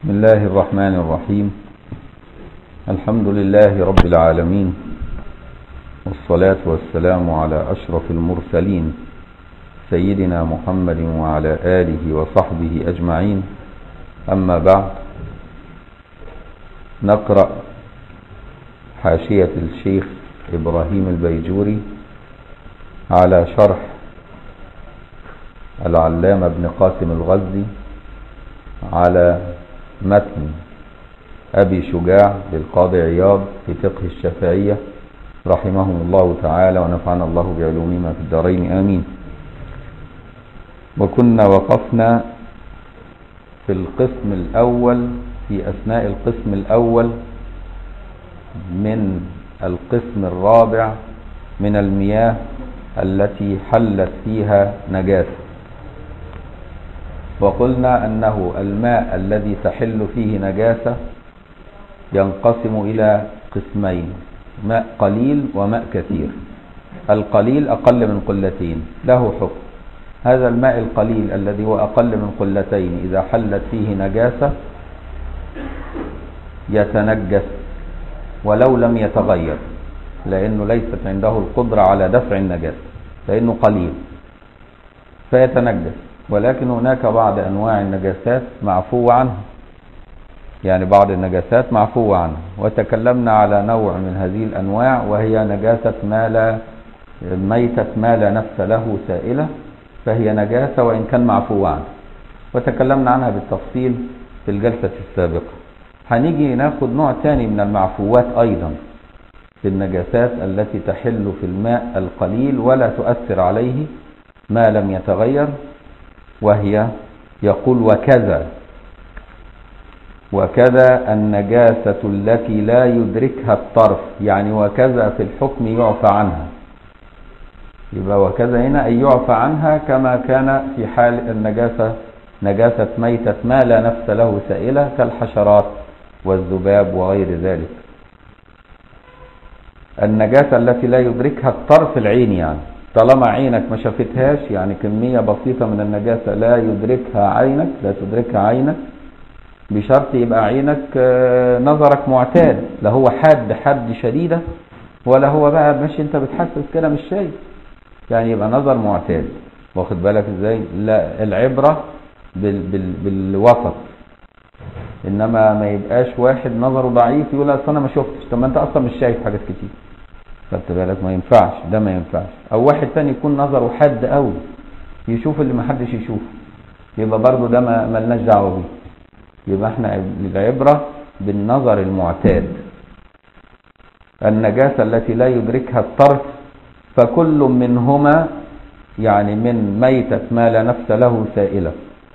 بسم الله الرحمن الرحيم الحمد لله رب العالمين والصلاة والسلام على أشرف المرسلين سيدنا محمد وعلى آله وصحبه أجمعين أما بعد نقرأ حاشية الشيخ إبراهيم البيجوري على شرح العلامة ابن قاسم الغزي على متن أبي شجاع للقاضي عياض في فقه الشافعية رحمهم الله تعالى ونفعنا الله بعلومهما في الدارين آمين وكنا وقفنا في القسم الأول في أثناء القسم الأول من القسم الرابع من المياه التي حلت فيها نجاسة وقلنا أنه الماء الذي تحل فيه نجاسة ينقسم إلى قسمين ماء قليل وماء كثير القليل أقل من قلتين له حكم هذا الماء القليل الذي هو أقل من قلتين إذا حلت فيه نجاسة يتنجس ولو لم يتغير لأنه ليست عنده القدرة على دفع النجاسة لأنه قليل فيتنجس ولكن هناك بعض أنواع النجاسات معفو عنها يعني بعض النجاسات معفو عنها وتكلمنا على نوع من هذه الأنواع وهي نجاسة ما لا ميتة ما لا نفس له سائلة فهي نجاسة وإن كان معفو عنها وتكلمنا عنها بالتفصيل في الجلسة السابقة هنيجي ناخد نوع تاني من المعفوات أيضا في النجاسات التي تحل في الماء القليل ولا تؤثر عليه ما لم يتغير وهي يقول وكذا وكذا النجاسة التي لا يدركها الطرف يعني وكذا في الحكم يعفى عنها يبقى وكذا هنا أي يعفى عنها كما كان في حال النجاسة نجاسة ميتة ما لا نفس له سائلة كالحشرات والذباب وغير ذلك النجاسة التي لا يدركها الطرف العين يعني طالما عينك ما شافتهاش يعني كمية بسيطة من النجاسة لا يدركها عينك لا تدركها عينك بشرط يبقى عينك نظرك معتاد لا هو حاد حد شديدة ولا هو بقى ماشي انت بتحسس كده مش شايف يعني يبقى نظر معتاد واخد بالك ازاي لا العبرة بال بال بالوسط انما ما يبقاش واحد نظره ضعيف يقول اصل انا ما شفتش طب ما انت اصلا مش شايف حاجات كتير خدت بالك ما ينفعش ده ما ينفعش او واحد تاني يكون نظره حاد قوي يشوف اللي ما حدش يشوفه يبقى برضه ده ما ملناش دعوه بيه يبقى احنا العبره بالنظر المعتاد النجاسه التي لا يدركها الطرف فكل منهما يعني من ميتة ما لا نفس له سائلة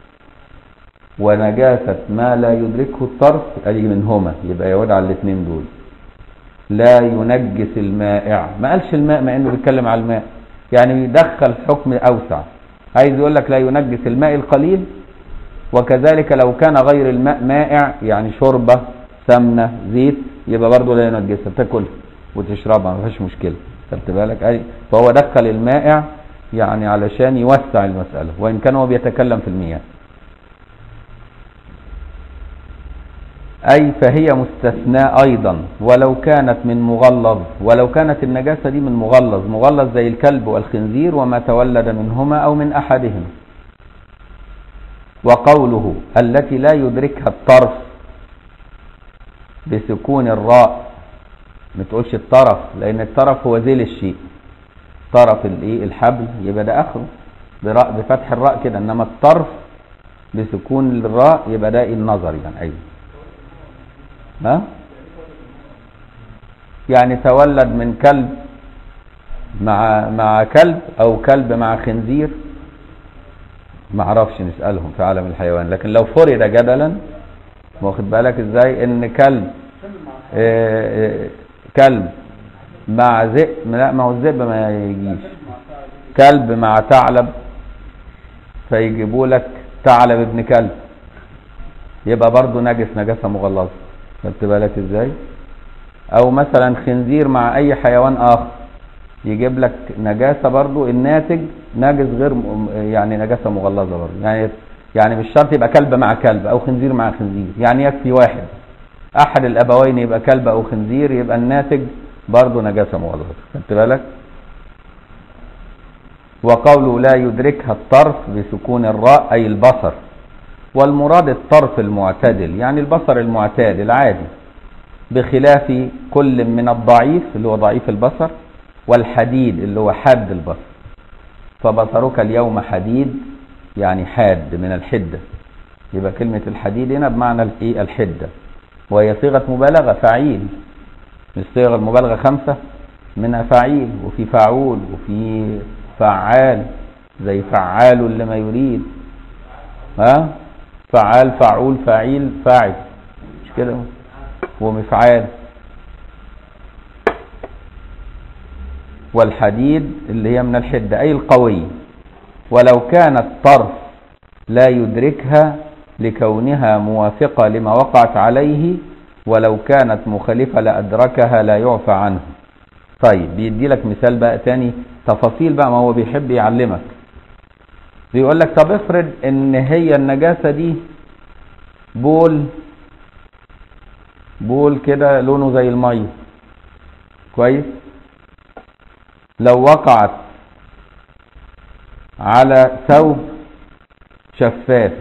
ونجاسة ما لا يدركه الطرف أي منهما يبقى يعود على الاثنين دول لا ينجس المائع ما قالش الماء مع انه بيتكلم على الماء يعني يدخل حكم اوسع عايز يقول لك لا ينجس الماء القليل وكذلك لو كان غير الماء مائع يعني شوربه سمنه زيت يبقى برضه لا ينجسها تاكل وتشربها ما فيهاش مشكله خدت بالك فهو دخل المائع يعني علشان يوسع المساله وان كان هو بيتكلم في المياه أي فهي مستثناء أيضا ولو كانت من مغلظ ولو كانت النجاسة دي من مغلظ مغلظ زي الكلب والخنزير وما تولد منهما أو من أحدهما وقوله التي لا يدركها الطرف بسكون الراء ما تقولش الطرف لأن الطرف هو ذيل الشيء طرف الايه الحبل يبقى ده آخره براء بفتح الراء كده إنما الطرف بسكون الراء يبقى ده النظر يعني أيوه ها يعني تولد من كلب مع مع كلب او كلب مع خنزير ما اعرفش نسالهم في عالم الحيوان لكن لو فرض جدلا واخد بالك ازاي ان كلب آه كلب مع ذئب لا ما هو الذئب ما يجيش كلب مع ثعلب فيجيبوا لك ثعلب ابن كلب يبقى برضه نجس نجاسه مغلظه خدت بالك ازاي او مثلا خنزير مع اي حيوان اخر يجيب لك نجاسه برضو الناتج نجس غير يعني نجاسه مغلظه برضو يعني يعني مش شرط يبقى كلب مع كلب او خنزير مع خنزير يعني يكفي واحد احد الابوين يبقى كلب او خنزير يبقى الناتج برضه نجاسه مغلظه خدت بالك وقوله لا يدركها الطرف بسكون الراء اي البصر والمراد الطرف المعتدل يعني البصر المعتاد العادي بخلاف كل من الضعيف اللي هو ضعيف البصر والحديد اللي هو حاد البصر فبصرك اليوم حديد يعني حاد من الحدة يبقى كلمة الحديد هنا بمعنى الايه الحدة وهي صيغة مبالغة فعيل مش صيغة المبالغة خمسة منها فعيل وفي فعول وفي فعال زي فعال لما يريد ها فعال فعول فعيل فاعل مش كده ومفعال والحديد اللي هي من الحدة أي القوي ولو كان الطرف لا يدركها لكونها موافقة لما وقعت عليه ولو كانت مخالفة لأدركها لا يعفى عنه طيب بيدي لك مثال بقى تاني تفاصيل بقى ما هو بيحب يعلمك بيقول لك طب افرض ان هي النجاسة دي بول بول كده لونه زي المية كويس لو وقعت على ثوب شفاف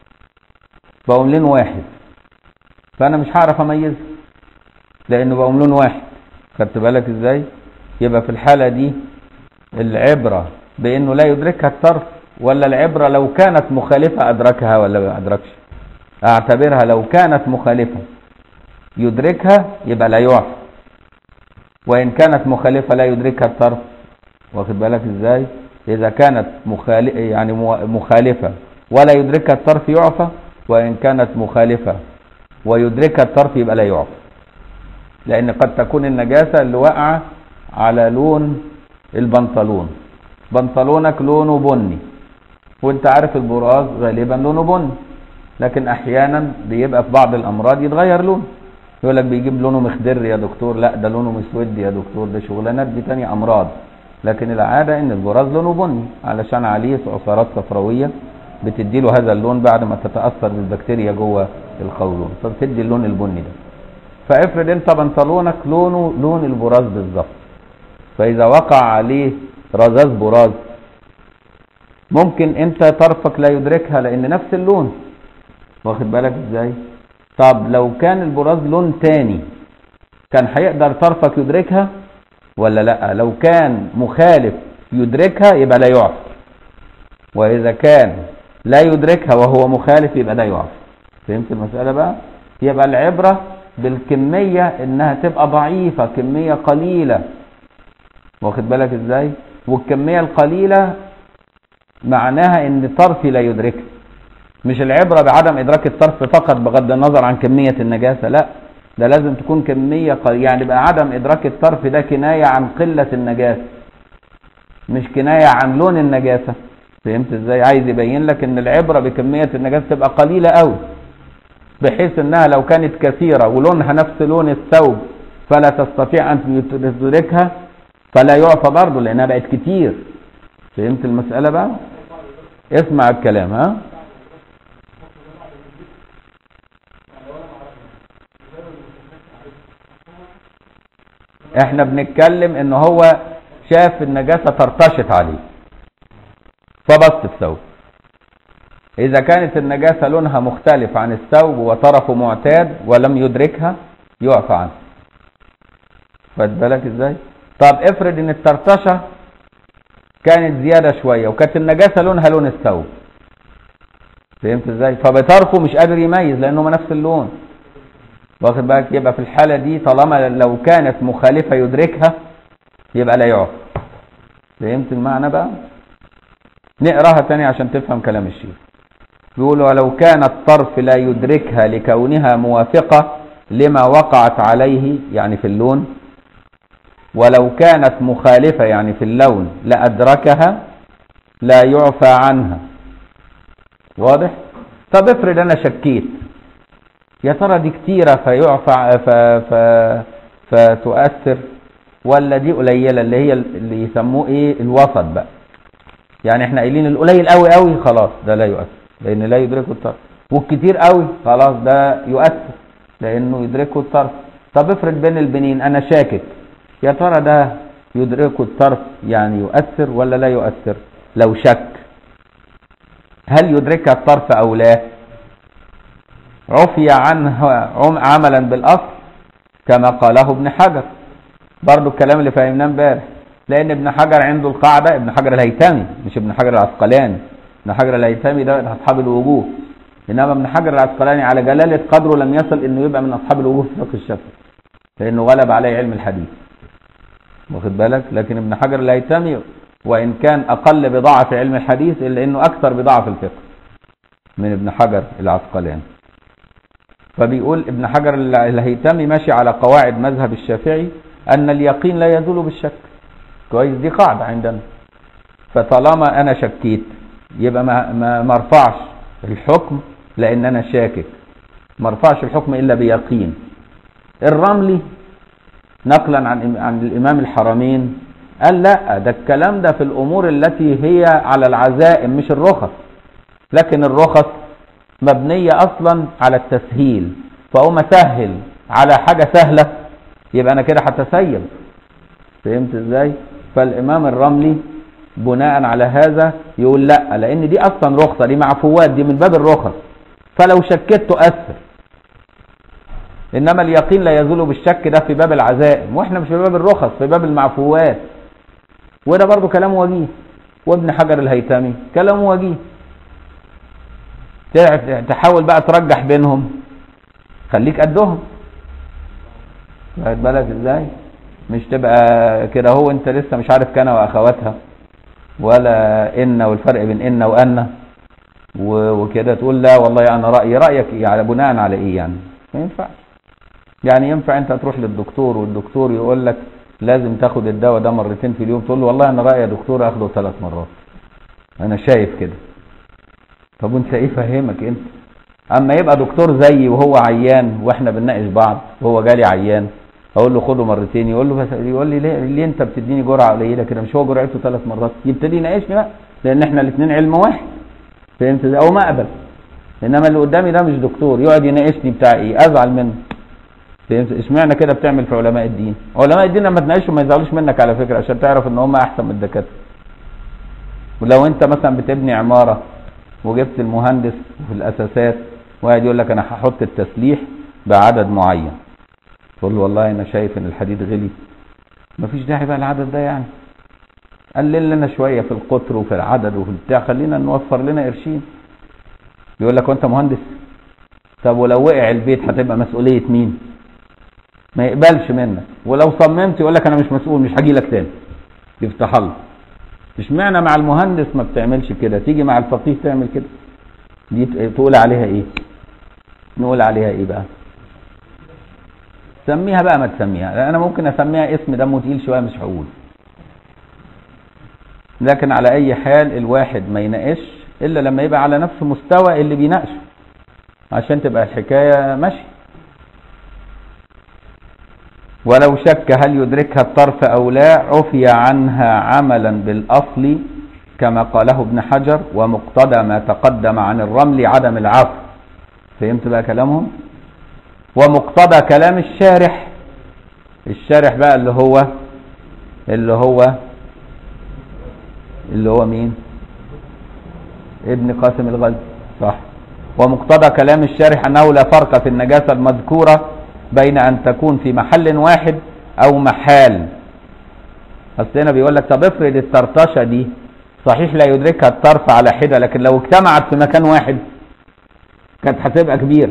بقوم لون واحد فانا مش هعرف اميزه لانه بقوم لون واحد خدت بالك ازاي يبقى في الحالة دي العبرة بانه لا يدركها الطرف ولا العبرة لو كانت مخالفة ادركها ولا ما ادركش اعتبرها لو كانت مخالفة يدركها يبقى لا يعفى وان كانت مخالفة لا يدركها الطرف واخد بالك ازاي اذا كانت مخالفة يعني مخالفة ولا يدركها الطرف يعفى وان كانت مخالفة ويدركها الطرف يبقى لا يعفى لان قد تكون النجاسة اللي واقعة على لون البنطلون بنطلونك لونه بني وانت عارف البراز غالبا لونه بني لكن احيانا بيبقى في بعض الامراض يتغير لونه يقول لك بيجيب لونه مخضر يا دكتور لا ده لونه مسود يا دكتور ده شغلانات دي تاني امراض لكن العادة ان البراز لونه بني علشان عليه عصارات صفراوية بتديله هذا اللون بعد ما تتأثر بالبكتيريا جوه القولون فبتدي اللون البني ده فافرض انت بنطلونك لونه لون البراز بالظبط فاذا وقع عليه رذاذ براز ممكن انت طرفك لا يدركها لان نفس اللون واخد بالك ازاي طب لو كان البراز لون تاني كان هيقدر طرفك يدركها ولا لا لو كان مخالف يدركها يبقى لا يعفى واذا كان لا يدركها وهو مخالف يبقى لا يعفى فهمت المسألة بقى يبقى العبرة بالكمية انها تبقى ضعيفة كمية قليلة واخد بالك ازاي والكمية القليلة معناها ان طرفي لا يدركها مش العبرة بعدم ادراك الطرف فقط بغض النظر عن كمية النجاسة لا ده لازم تكون كمية قليلة يعني بقى عدم ادراك الطرف ده كناية عن قلة النجاسة مش كناية عن لون النجاسة فهمت ازاي عايز يبين لك ان العبرة بكمية النجاسة تبقى قليلة قوي بحيث انها لو كانت كثيرة ولونها نفس لون الثوب فلا تستطيع ان تدركها فلا يعفى برضه لانها بقت كتير فهمت المسألة بقى اسمع الكلام ها احنا بنتكلم ان هو شاف النجاسة ترتشط عليه فبص الثوب اذا كانت النجاسة لونها مختلف عن الثوب وطرفه معتاد ولم يدركها يعفى عنه خد بالك ازاي طب افرض ان الترتشة كانت زيادة شوية وكانت النجاسة لونها لون الثوب فهمت ازاي فبطرفه مش قادر يميز لانه نفس اللون واخد بالك يبقى في الحالة دي طالما لو كانت مخالفة يدركها يبقى لا يعفى فهمت المعنى بقى نقراها تاني عشان تفهم كلام الشيخ بيقول ولو كان الطرف لا يدركها لكونها موافقة لما وقعت عليه يعني في اللون ولو كانت مخالفة يعني في اللون لأدركها لا يعفى عنها واضح طب افرض انا شكيت يا ترى دي كتيرة فيعفى ف... ف... فتؤثر ولا دي قليلة اللي هي اللي يسموه ايه الوسط بقى يعني احنا قايلين القليل قوي قوي خلاص ده لا يؤثر لان لا يدركه الطرف والكتير قوي خلاص ده يؤثر لانه يدركه الطرف طب افرض بين البنين انا شاكك يا ترى ده يدركه الطرف يعني يؤثر ولا لا يؤثر لو شك هل يدركها الطرف او لا عفي عنه عملا بالاصل كما قاله ابن حجر برضو الكلام اللي فهمناه امبارح لان ابن حجر عنده القاعده ابن حجر الهيثمي مش ابن حجر العسقلاني ابن حجر الهيثمي ده من اصحاب الوجوه انما ابن حجر العسقلاني على جلاله قدره لم يصل انه يبقى من اصحاب الوجوه في فقه الشافعي لانه غلب عليه علم الحديث واخد بالك لكن ابن حجر الهيثمي وان كان اقل بضاعه علم الحديث الا انه اكثر بضاعه في الفقه من ابن حجر العسقلاني فبيقول ابن حجر الهيثمي ماشي على قواعد مذهب الشافعي ان اليقين لا يزول بالشك كويس دي قاعده عندنا فطالما انا شكيت يبقى ما ما ما ارفعش الحكم لان انا شاكك ما ارفعش الحكم الا بيقين الرملي نقلا عن عن الامام الحرمين قال لا ده الكلام ده في الامور التي هي على العزائم مش الرخص لكن الرخص مبنية اصلا على التسهيل فاقوم اسهل على حاجة سهلة يبقى انا كده هتسيل فهمت ازاي فالامام الرملي بناء على هذا يقول لا لان دي اصلا رخصة دي معفوات دي من باب الرخص فلو شكيت تؤثر انما اليقين لا يزول بالشك ده في باب العزائم واحنا مش في باب الرخص في باب المعفوات وده برضو كلام وجيه وابن حجر الهيثمي كلام وجيه تحاول بقى ترجح بينهم خليك قدهم واخد بالك ازاي مش تبقى كده هو انت لسه مش عارف كان واخواتها ولا ان والفرق بين ان وان وكده تقول لا والله انا رايي رايك ايه على بناء على ايه يعني ما ينفعش يعني ينفع انت تروح للدكتور والدكتور يقول لك لازم تاخد الدواء ده مرتين في اليوم تقول له والله انا رايي يا دكتور اخده ثلاث مرات انا شايف كده طب وانت ايه فهمك انت اما يبقى دكتور زيي وهو عيان واحنا بنناقش بعض وهو جالي عيان اقول له خده مرتين يقول له بس يقول لي ليه, ليه انت بتديني جرعه قليله كده مش هو جرعته ثلاث مرات يبتدي يناقشني بقى لان احنا الاثنين علم واحد فهمت ازاي او ما اقبل انما اللي قدامي ده مش دكتور يقعد يناقشني بتاع ايه ازعل منه فهمت اشمعنى كده بتعمل في علماء الدين علماء الدين لما تناقشهم ما يزعلوش منك على فكره عشان تعرف ان هم احسن من الدكاتره ولو انت مثلا بتبني عماره وجبت المهندس في الاساسات وقاعد يقول لك انا هحط التسليح بعدد معين تقول له والله انا شايف ان الحديد غلي مفيش داعي بقى العدد ده يعني قلل لنا شويه في القطر وفي العدد وفي البتاع خلينا نوفر لنا قرشين يقول لك وانت مهندس طب ولو وقع البيت هتبقى مسؤوليه مين ما يقبلش منك ولو صممت يقول لك انا مش مسؤول مش هاجي لك تاني يفتح الله اشمعنى مع المهندس ما بتعملش كده تيجي مع الفقيه تعمل كده دي تقول عليها ايه نقول عليها ايه بقى سميها بقى ما تسميها انا ممكن اسميها اسم دمه تقيل شويه مش هقول لكن على اي حال الواحد ما يناقش الا لما يبقى على نفس مستوى اللي بيناقشه عشان تبقى الحكايه ماشيه ولو شك هل يدركها الطرف أو لا عفي عنها عملا بالأصل كما قاله ابن حجر ومقتضى ما تقدم عن الرمل عدم العفو فهمت بقى كلامهم ومقتضى كلام الشارح الشارح بقى اللي هو اللي هو اللي هو مين ابن قاسم الغزي صح ومقتضى كلام الشارح أنه لا فرق في النجاسة المذكورة بين أن تكون في محل واحد أو محال أصل هنا بيقول لك طب افرض الطرطشة دي صحيح لا يدركها الطرف على حدة لكن لو اجتمعت في مكان واحد كانت هتبقى كبيرة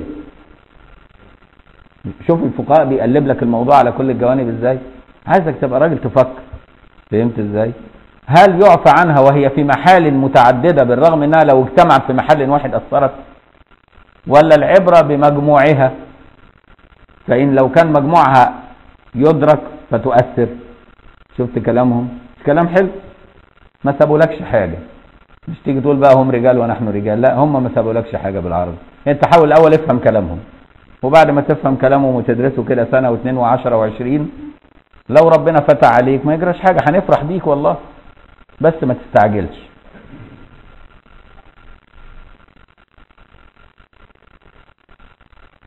شوف الفقهاء بيقلب لك الموضوع على كل الجوانب ازاي عايزك تبقى راجل تفكر فهمت ازاي هل يعفى عنها وهي في محال متعددة بالرغم انها لو اجتمعت في محل واحد اثرت ولا العبرة بمجموعها فإن لو كان مجموعها يدرك فتؤثر شفت كلامهم كلام حلو ما سابولكش حاجة مش تيجي تقول بقى هم رجال ونحن رجال لا هم ما سابولكش حاجة بالعربي انت حاول الاول افهم كلامهم وبعد ما تفهم كلامهم وتدرسه كده سنة واثنين وعشرة وعشرين لو ربنا فتح عليك ما يجراش حاجة هنفرح بيك والله بس ما تستعجلش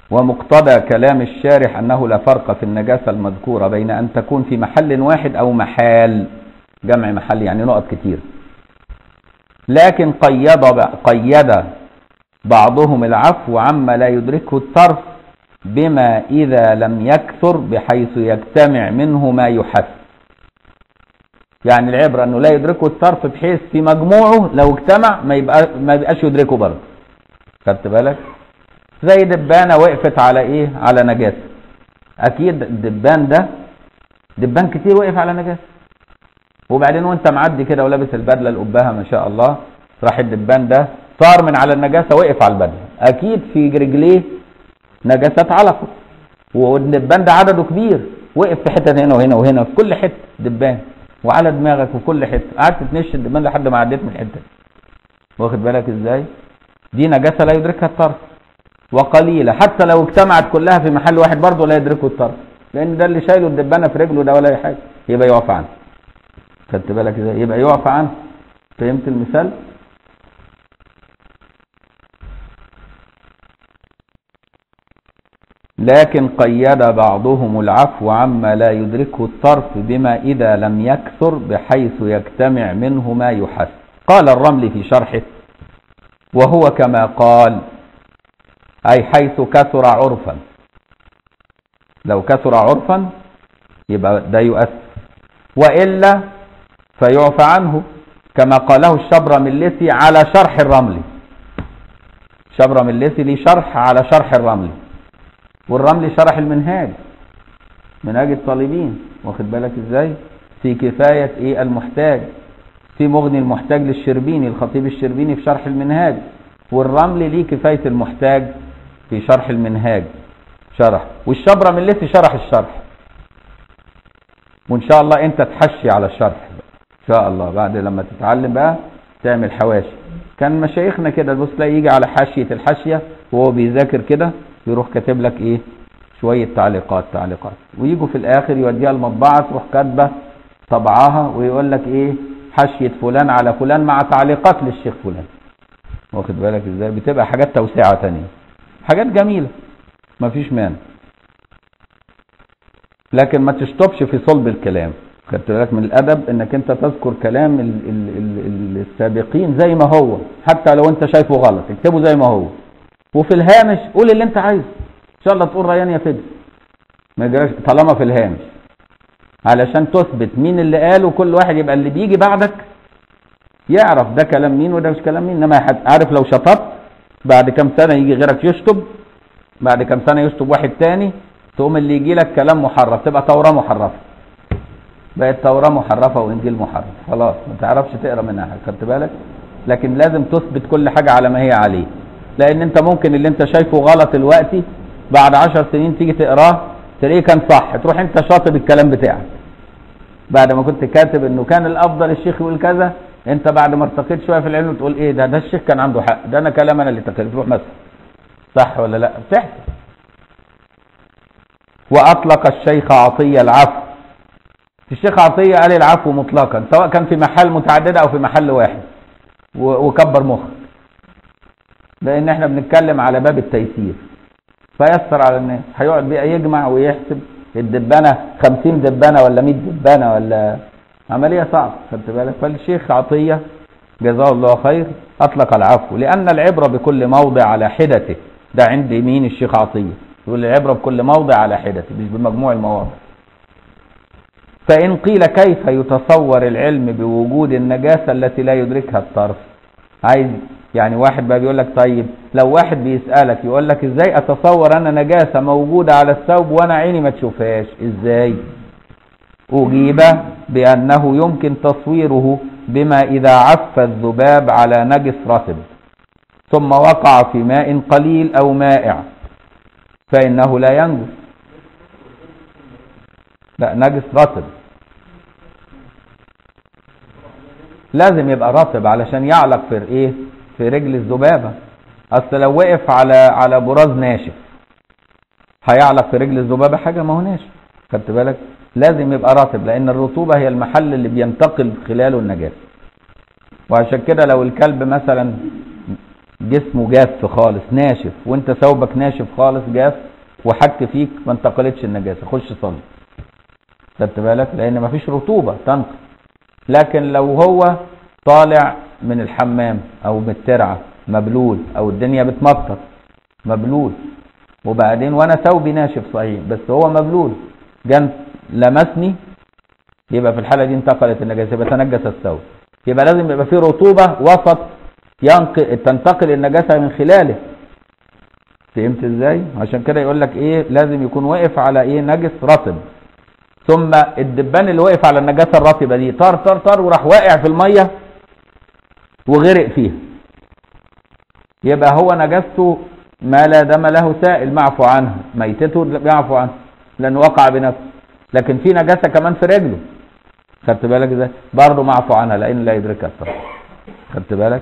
ومقتضى كلام الشارح أنه لا فرق في النجاسة المذكورة بين أن تكون في محل واحد أو محال جمع محل يعني نقط كتير لكن قيد قيد بعضهم العفو عما لا يدركه الطرف بما إذا لم يكثر بحيث يجتمع منه ما يحس يعني العبرة أنه لا يدركه الطرف بحيث في مجموعه لو اجتمع ما يبقى ما يبقاش يدركه برضه خدت بالك زي دبانة وقفت على ايه على نجاسة اكيد الدبان ده دبان كتير وقف على نجاسة وبعدين وانت معدي كده ولابس البدلة القبها ما شاء الله راح الدبان ده طار من على النجاسة وقف على البدلة اكيد في رجليه نجاسات علقت والدبان ده عدده كبير وقف في حتة هنا وهنا وهنا في كل حتة دبان وعلى دماغك في كل حتة قعدت تنش الدبان لحد ما عديت من الحتة واخد بالك ازاي دي نجاسة لا يدركها الطرف وقليلة حتى لو اجتمعت كلها في محل واحد برضه لا يدركه الطرف لان ده اللي شايله الدبانة في رجله ده ولا اي حاجة يبقى يقف عنه خدت بالك ازاي يبقى يقف عنه فهمت المثال لكن قيد بعضهم العفو عما لا يدركه الطرف بما إذا لم يكثر بحيث يجتمع منه ما يحس قال الرمل في شرحه وهو كما قال أي حيث كثر عرفا لو كثر عرفا يبقى ده يؤثر وإلا فيعفى عنه كما قاله الشبر الليثي على شرح الرمل شبر الليثي ليه شرح على شرح الرمل والرمل شرح المنهاج منهاج الطالبين واخد بالك ازاي في كفاية ايه المحتاج في مغني المحتاج للشربيني الخطيب الشربيني في شرح المنهاج والرمل ليه كفاية المحتاج في شرح المنهاج شرح والشبرة من لسه شرح الشرح وان شاء الله انت تحشي على الشرح ان شاء الله بعد لما تتعلم بقى تعمل حواشي كان مشايخنا كده بص تلاقي يجي على حاشية الحاشية وهو بيذاكر كده يروح كاتب لك ايه شوية تعليقات تعليقات ويجوا في الاخر يوديها المطبعة تروح كاتبة طبعها ويقول لك ايه حاشية فلان على فلان مع تعليقات للشيخ فلان واخد بالك ازاي بتبقى حاجات توسعة تانية حاجات جميلة مفيش مانع لكن ما تشطبش في صلب الكلام خدت بالك من الادب انك انت تذكر كلام ال ال ال السابقين زي ما هو حتى لو انت شايفه غلط اكتبه زي ما هو وفي الهامش قول اللي انت عايزه ان شاء الله تقول ريان يا فدي ما يجراش طالما في الهامش علشان تثبت مين اللي قال وكل واحد يبقى اللي بيجي بعدك يعرف ده كلام مين وده مش كلام مين انما عارف لو شطبت بعد كام سنة يجي غيرك يشطب بعد كام سنة يشطب واحد تاني تقوم اللي يجي لك كلام محرف تبقى توراة محرفة بقت توراة محرفة وانجيل محرف خلاص ما تعرفش تقرا منها حاجة خدت بالك لكن لازم تثبت كل حاجة على ما هي عليه لان انت ممكن اللي انت شايفه غلط دلوقتي بعد عشر سنين تيجي تقراه تلاقيه كان صح تروح انت شاطب الكلام بتاعك بعد ما كنت كاتب انه كان الافضل الشيخ يقول كذا انت بعد ما ارتقيت شويه في العلم تقول ايه ده ده الشيخ كان عنده حق ده انا كلام انا اللي تكلم تروح مثلا صح ولا لا بتحصل واطلق الشيخ عطيه العفو الشيخ عطيه قال العفو مطلقا سواء كان في محل متعدده او في محل واحد وكبر مخك لان احنا بنتكلم على باب التيسير فيسر على الناس هيقعد بقى يجمع ويحسب الدبانه 50 دبانه ولا 100 دبانه ولا عملية صعبة خدت بالك فالشيخ عطية جزاه الله خير أطلق العفو لأن العبرة بكل موضع على حدته ده عند مين الشيخ عطية يقول العبرة بكل موضع على حدته مش بمجموع المواضع فإن قيل كيف يتصور العلم بوجود النجاسة التي لا يدركها الطرف عايز يعني واحد بقى بيقول لك طيب لو واحد بيسألك يقول لك ازاي اتصور انا نجاسة موجودة على الثوب وانا عيني ما تشوفهاش ازاي أجيب بأنه يمكن تصويره بما إذا عف الذباب على نجس رطب ثم وقع في ماء قليل أو مائع فإنه لا ينجس لا نجس رطب لازم يبقى رطب علشان يعلق في ايه في رجل الذبابه اصل لو وقف على على براز ناشف هيعلق في رجل الذبابه حاجه ما هو ناشف خدت بالك لازم يبقى رطب لان الرطوبة هي المحل اللي بينتقل خلاله النجاسة وعشان كده لو الكلب مثلا جسمه جاف خالص ناشف وانت ثوبك ناشف خالص جاف وحك فيك ما انتقلتش النجاسه خش صلي خدت بالك لان مفيش رطوبه تنقل لكن لو هو طالع من الحمام او من الترعه مبلول او الدنيا بتمطر مبلول وبعدين وانا ثوبي ناشف صحيح بس هو مبلول جن لمسني يبقى في الحاله دي انتقلت النجاسه يبقى تنجس الثوب يبقى لازم يبقى في رطوبه وسط ينقل تنتقل النجاسه من خلاله فهمت ازاي عشان كده يقول لك ايه لازم يكون واقف على ايه نجس رطب ثم الدبان اللي وقف على النجاسه الرطبه دي طار طار طار وراح واقع في الميه وغرق فيها يبقى هو نجاسته ما لا دم له سائل معفو عنه ميتته معفو عنه لانه وقع بنفسه لكن في نجاسه كمان في رجله خدت بالك ازاي برضه معفو عنها لان لا يدركها الصح خدت بالك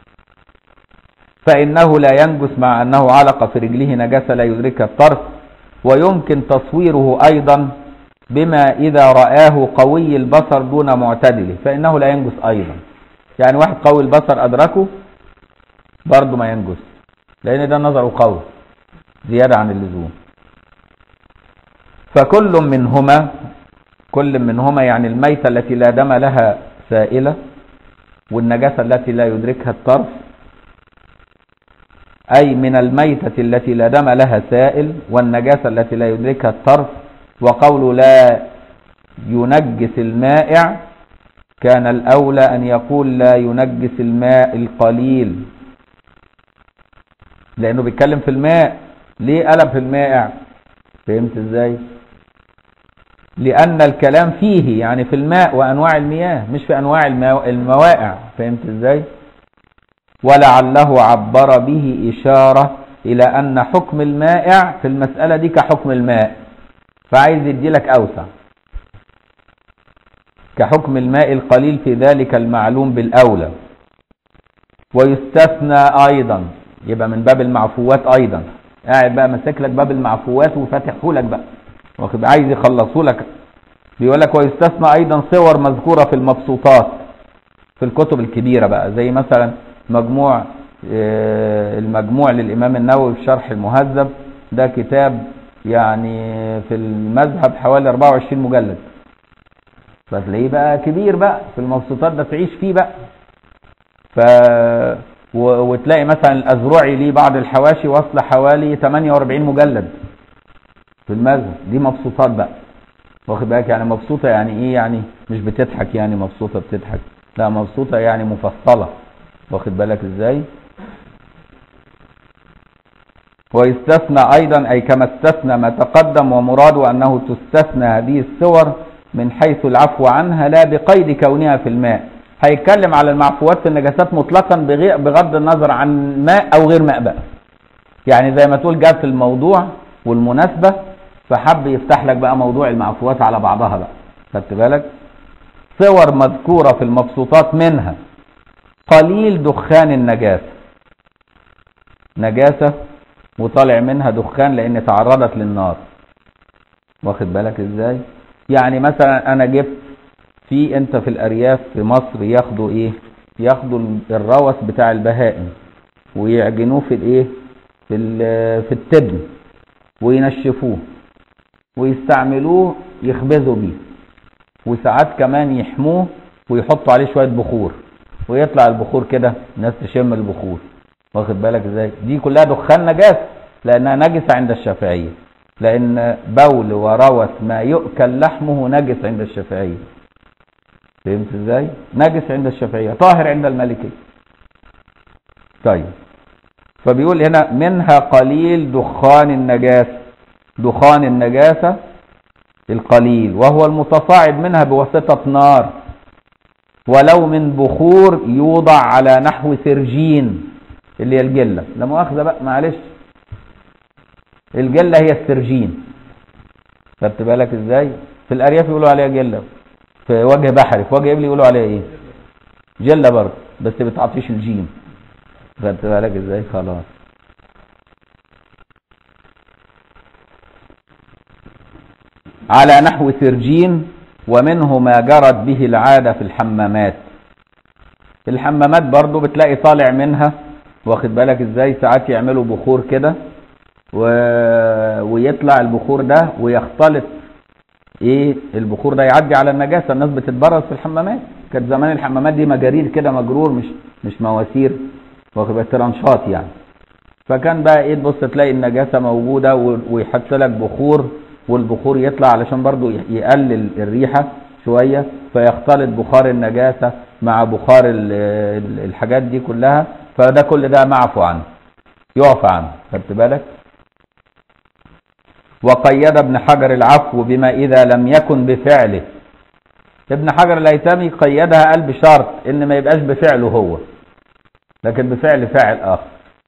فانه لا ينجس مع انه علق في رجله نجاسه لا يدركها الطرف ويمكن تصويره ايضا بما اذا رآه قوي البصر دون معتدله فانه لا ينجس ايضا يعني واحد قوي البصر ادركه برضه ما ينجس لان ده نظره قوي زياده عن اللزوم فكل منهما كل منهما يعني الميتة التي لا دم لها سائلة والنجاسة التي لا يدركها الطرف أي من الميتة التي لا دم لها سائل والنجاسة التي لا يدركها الطرف وقول لا ينجس المائع كان الأولى أن يقول لا ينجس الماء القليل لأنه بيتكلم في الماء ليه قلب في المائع فهمت ازاي لأن الكلام فيه يعني في الماء وأنواع المياه مش في أنواع الموائع فهمت ازاي ولعله عبر به إشارة إلى أن حكم المائع في المسألة دي كحكم الماء فعايز يديلك أوسع كحكم الماء القليل في ذلك المعلوم بالأولى ويستثنى أيضا يبقى من باب المعفوات أيضا قاعد بقى ماسك لك باب المعفوات وفاتحه لك بقى واخد عايز يخلصوا لك بيقول لك ويستثنى ايضا صور مذكوره في المبسوطات في الكتب الكبيره بقى زي مثلا مجموع المجموع للامام النووي في شرح المهذب ده كتاب يعني في المذهب حوالي 24 مجلد فتلاقيه بقى كبير بقى في المبسوطات ده تعيش فيه بقى ف وتلاقي مثلا الازرعي ليه بعض الحواشي واصله حوالي 48 مجلد في المذهب دي مبسوطات بقى واخد بالك يعني مبسوطه يعني ايه يعني مش بتضحك يعني مبسوطه بتضحك لا مبسوطه يعني مفصله واخد بالك ازاي ويستثنى ايضا اي كما استثنى ما تقدم ومراده انه تستثنى هذه الصور من حيث العفو عنها لا بقيد كونها في الماء هيتكلم على المعفوات في النجاسات مطلقا بغض النظر عن ماء او غير ماء بقى يعني زي ما تقول جاب في الموضوع والمناسبه فحب يفتح لك بقى موضوع المعفوات على بعضها بقى خدت بالك صور مذكوره في المبسوطات منها قليل دخان النجاسه نجاسه وطالع منها دخان لان تعرضت للنار واخد بالك ازاي يعني مثلا انا جبت في انت في الارياف في مصر ياخدوا ايه ياخدوا الروث بتاع البهائم ويعجنوه في الايه في في التبن وينشفوه ويستعملوه يخبزوا بيه وساعات كمان يحموه ويحطوا عليه شويه بخور ويطلع البخور كده الناس تشم البخور واخد بالك ازاي دي كلها دخان نجاسه لانها نجسه عند الشافعيه لان بول وروث ما يؤكل لحمه نجس عند الشافعيه فهمت ازاي نجس عند الشافعيه طاهر عند المالكيه طيب فبيقول هنا منها قليل دخان النجاسه دخان النجاسه القليل وهو المتصاعد منها بواسطه نار ولو من بخور يوضع على نحو سرجين اللي هي الجله لا مؤاخذه بقى معلش الجله هي السرجين خدت بالك ازاي في الارياف يقولوا عليها جله في وجه بحري في وجه ابلي يقولوا عليها ايه جله برضه بس بتعطيش الجيم خدت بالك ازاي خلاص على نحو سرجين ومنه ما جرت به العادة في الحمامات الحمامات برضو بتلاقي طالع منها واخد بالك ازاي ساعات يعملوا بخور كده و... ويطلع البخور ده ويختلط ايه البخور ده يعدي على النجاسه الناس بتتبرز في الحمامات كانت زمان الحمامات دي مجارير كده مجرور مش مش مواسير واخد بالك ترانشات يعني فكان بقى ايه تبص تلاقي النجاسه موجوده و- ويحط لك بخور والبخور يطلع علشان برضو ي- يقلل الريحه شويه فيختلط بخار النجاسه مع بخار ال- ال- الحاجات دي كلها فده كل ده معفو عنه يعفى عنه خدت بالك وقيد ابن حجر العفو بما إذا لم يكن بفعله ابن حجر الهيثمي قيدها قال بشرط ان ما يبقاش بفعله هو لكن بفعل فاعل اخر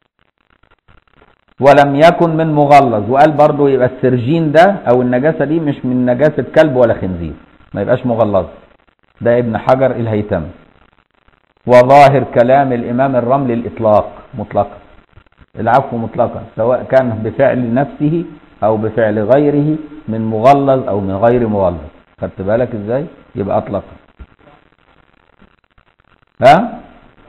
ولم يكن من مغلظ وقال برضو يبقى السرجين ده او النجاسة دي مش من نجاسة كلب ولا خنزير ما يبقاش مغلظ ده ابن حجر الهيثمي وظاهر كلام الامام الرملي الاطلاق مطلقا العفو مطلقا سواء كان بفعل نفسه او بفعل غيره من مغلظ او من غير مغلظ خدت بالك ازاي يبقى اطلق ها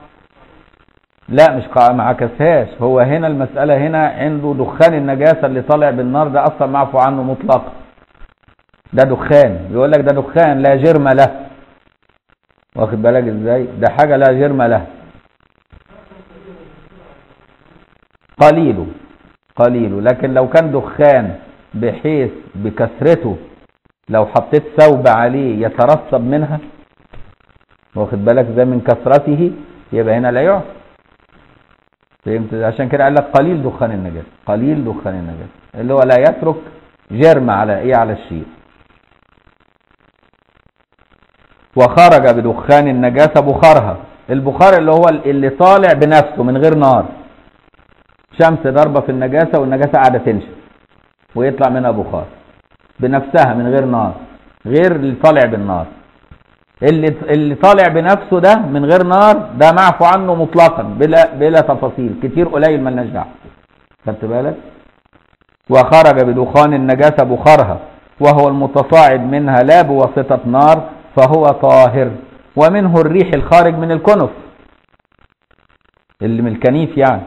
لا مش قا- ما عكسهاش هو هنا المسألة هنا عنده دخان النجاسة اللي طالع بالنار ده أصلا معفو عنه مطلقا ده دخان يقول لك ده دخان لا جرم له واخد بالك ازاي ده حاجة لا جرم له قليل قليل لكن لو كان دخان بحيث بكثرته لو حطيت ثوب عليه يترسب منها واخد بالك زي من كثرته يبقى هنا لا يعفى فهمت عشان كده قال لك قليل دخان النجاسه قليل دخان النجاسه اللي هو لا يترك جرم على ايه على الشيء وخرج بدخان النجاسه بخارها البخار اللي هو اللي طالع بنفسه من غير نار شمس ضربه في النجاسه والنجاسه قاعده تنشف ويطلع منها بخار بنفسها من غير نار غير اللي طالع بالنار اللي اللي طالع بنفسه ده من غير نار ده معفو عنه مطلقا بلا بلا تفاصيل كتير قليل مالناش دعوه خدت بالك وخرج بدخان النجاسه بخارها وهو المتصاعد منها لا بواسطه نار فهو طاهر ومنه الريح الخارج من الكنف اللي من الكنيف يعني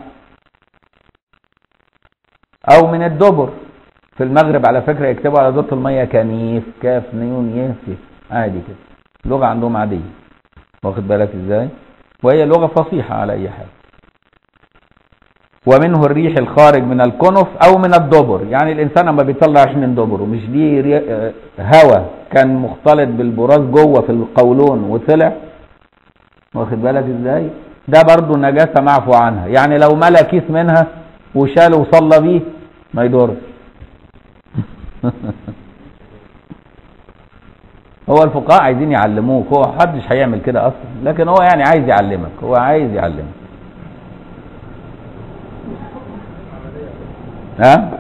او من الدبر في المغرب على فكره يكتبوا على ضبط الميه كنيف كاف نيون ينفي عادي كده لغه عندهم عاديه واخد بالك ازاي وهي لغه فصيحه على اي حال ومنه الريح الخارج من الكنف او من الدبر يعني الانسان لما بيطلع ريح من دبره مش دي ري- آه، هوا كان مختلط بالبراز جوه في القولون وطلع واخد بالك ازاي ده برضو نجاسه معفو عنها يعني لو ملا كيس منها وشاله وصلى بيه ما يضرش هو الفقهاء عايزين يعلموك هو محدش هيعمل كده اصلا لكن هو يعني عايز يعلمك هو عايز يعلمك ها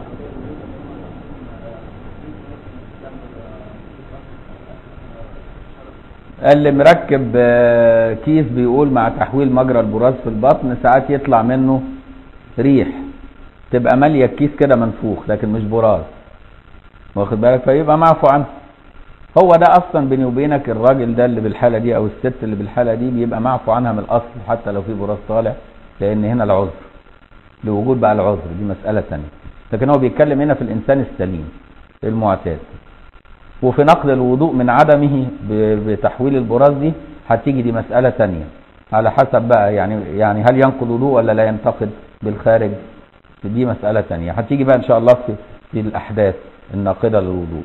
اللي مركب آه، كيس بيقول مع تحويل مجرى البراز في البطن ساعات يطلع منه ريح تبقى ماليه الكيس كده منفوخ لكن مش براز واخد بالك فيبقى معفو عنه هو ده اصلا بيني وبينك الراجل ده اللي بالحاله دي او الست اللي بالحاله دي بيبقى معفو عنها من الاصل حتى لو في براز طالع لان هنا العذر لوجود بقى العذر دي مساله ثانيه لكن هو بيتكلم هنا في الانسان السليم المعتاد وفي نقل الوضوء من عدمه ب- بتحويل البراز دي هتيجي دي مساله ثانيه على حسب بقى يعني يعني هل ينقض وضوء ولا لا ينتقد بالخارج دي مساله ثانيه هتيجي بقى ان شاء الله في في الاحداث الناقضه للوضوء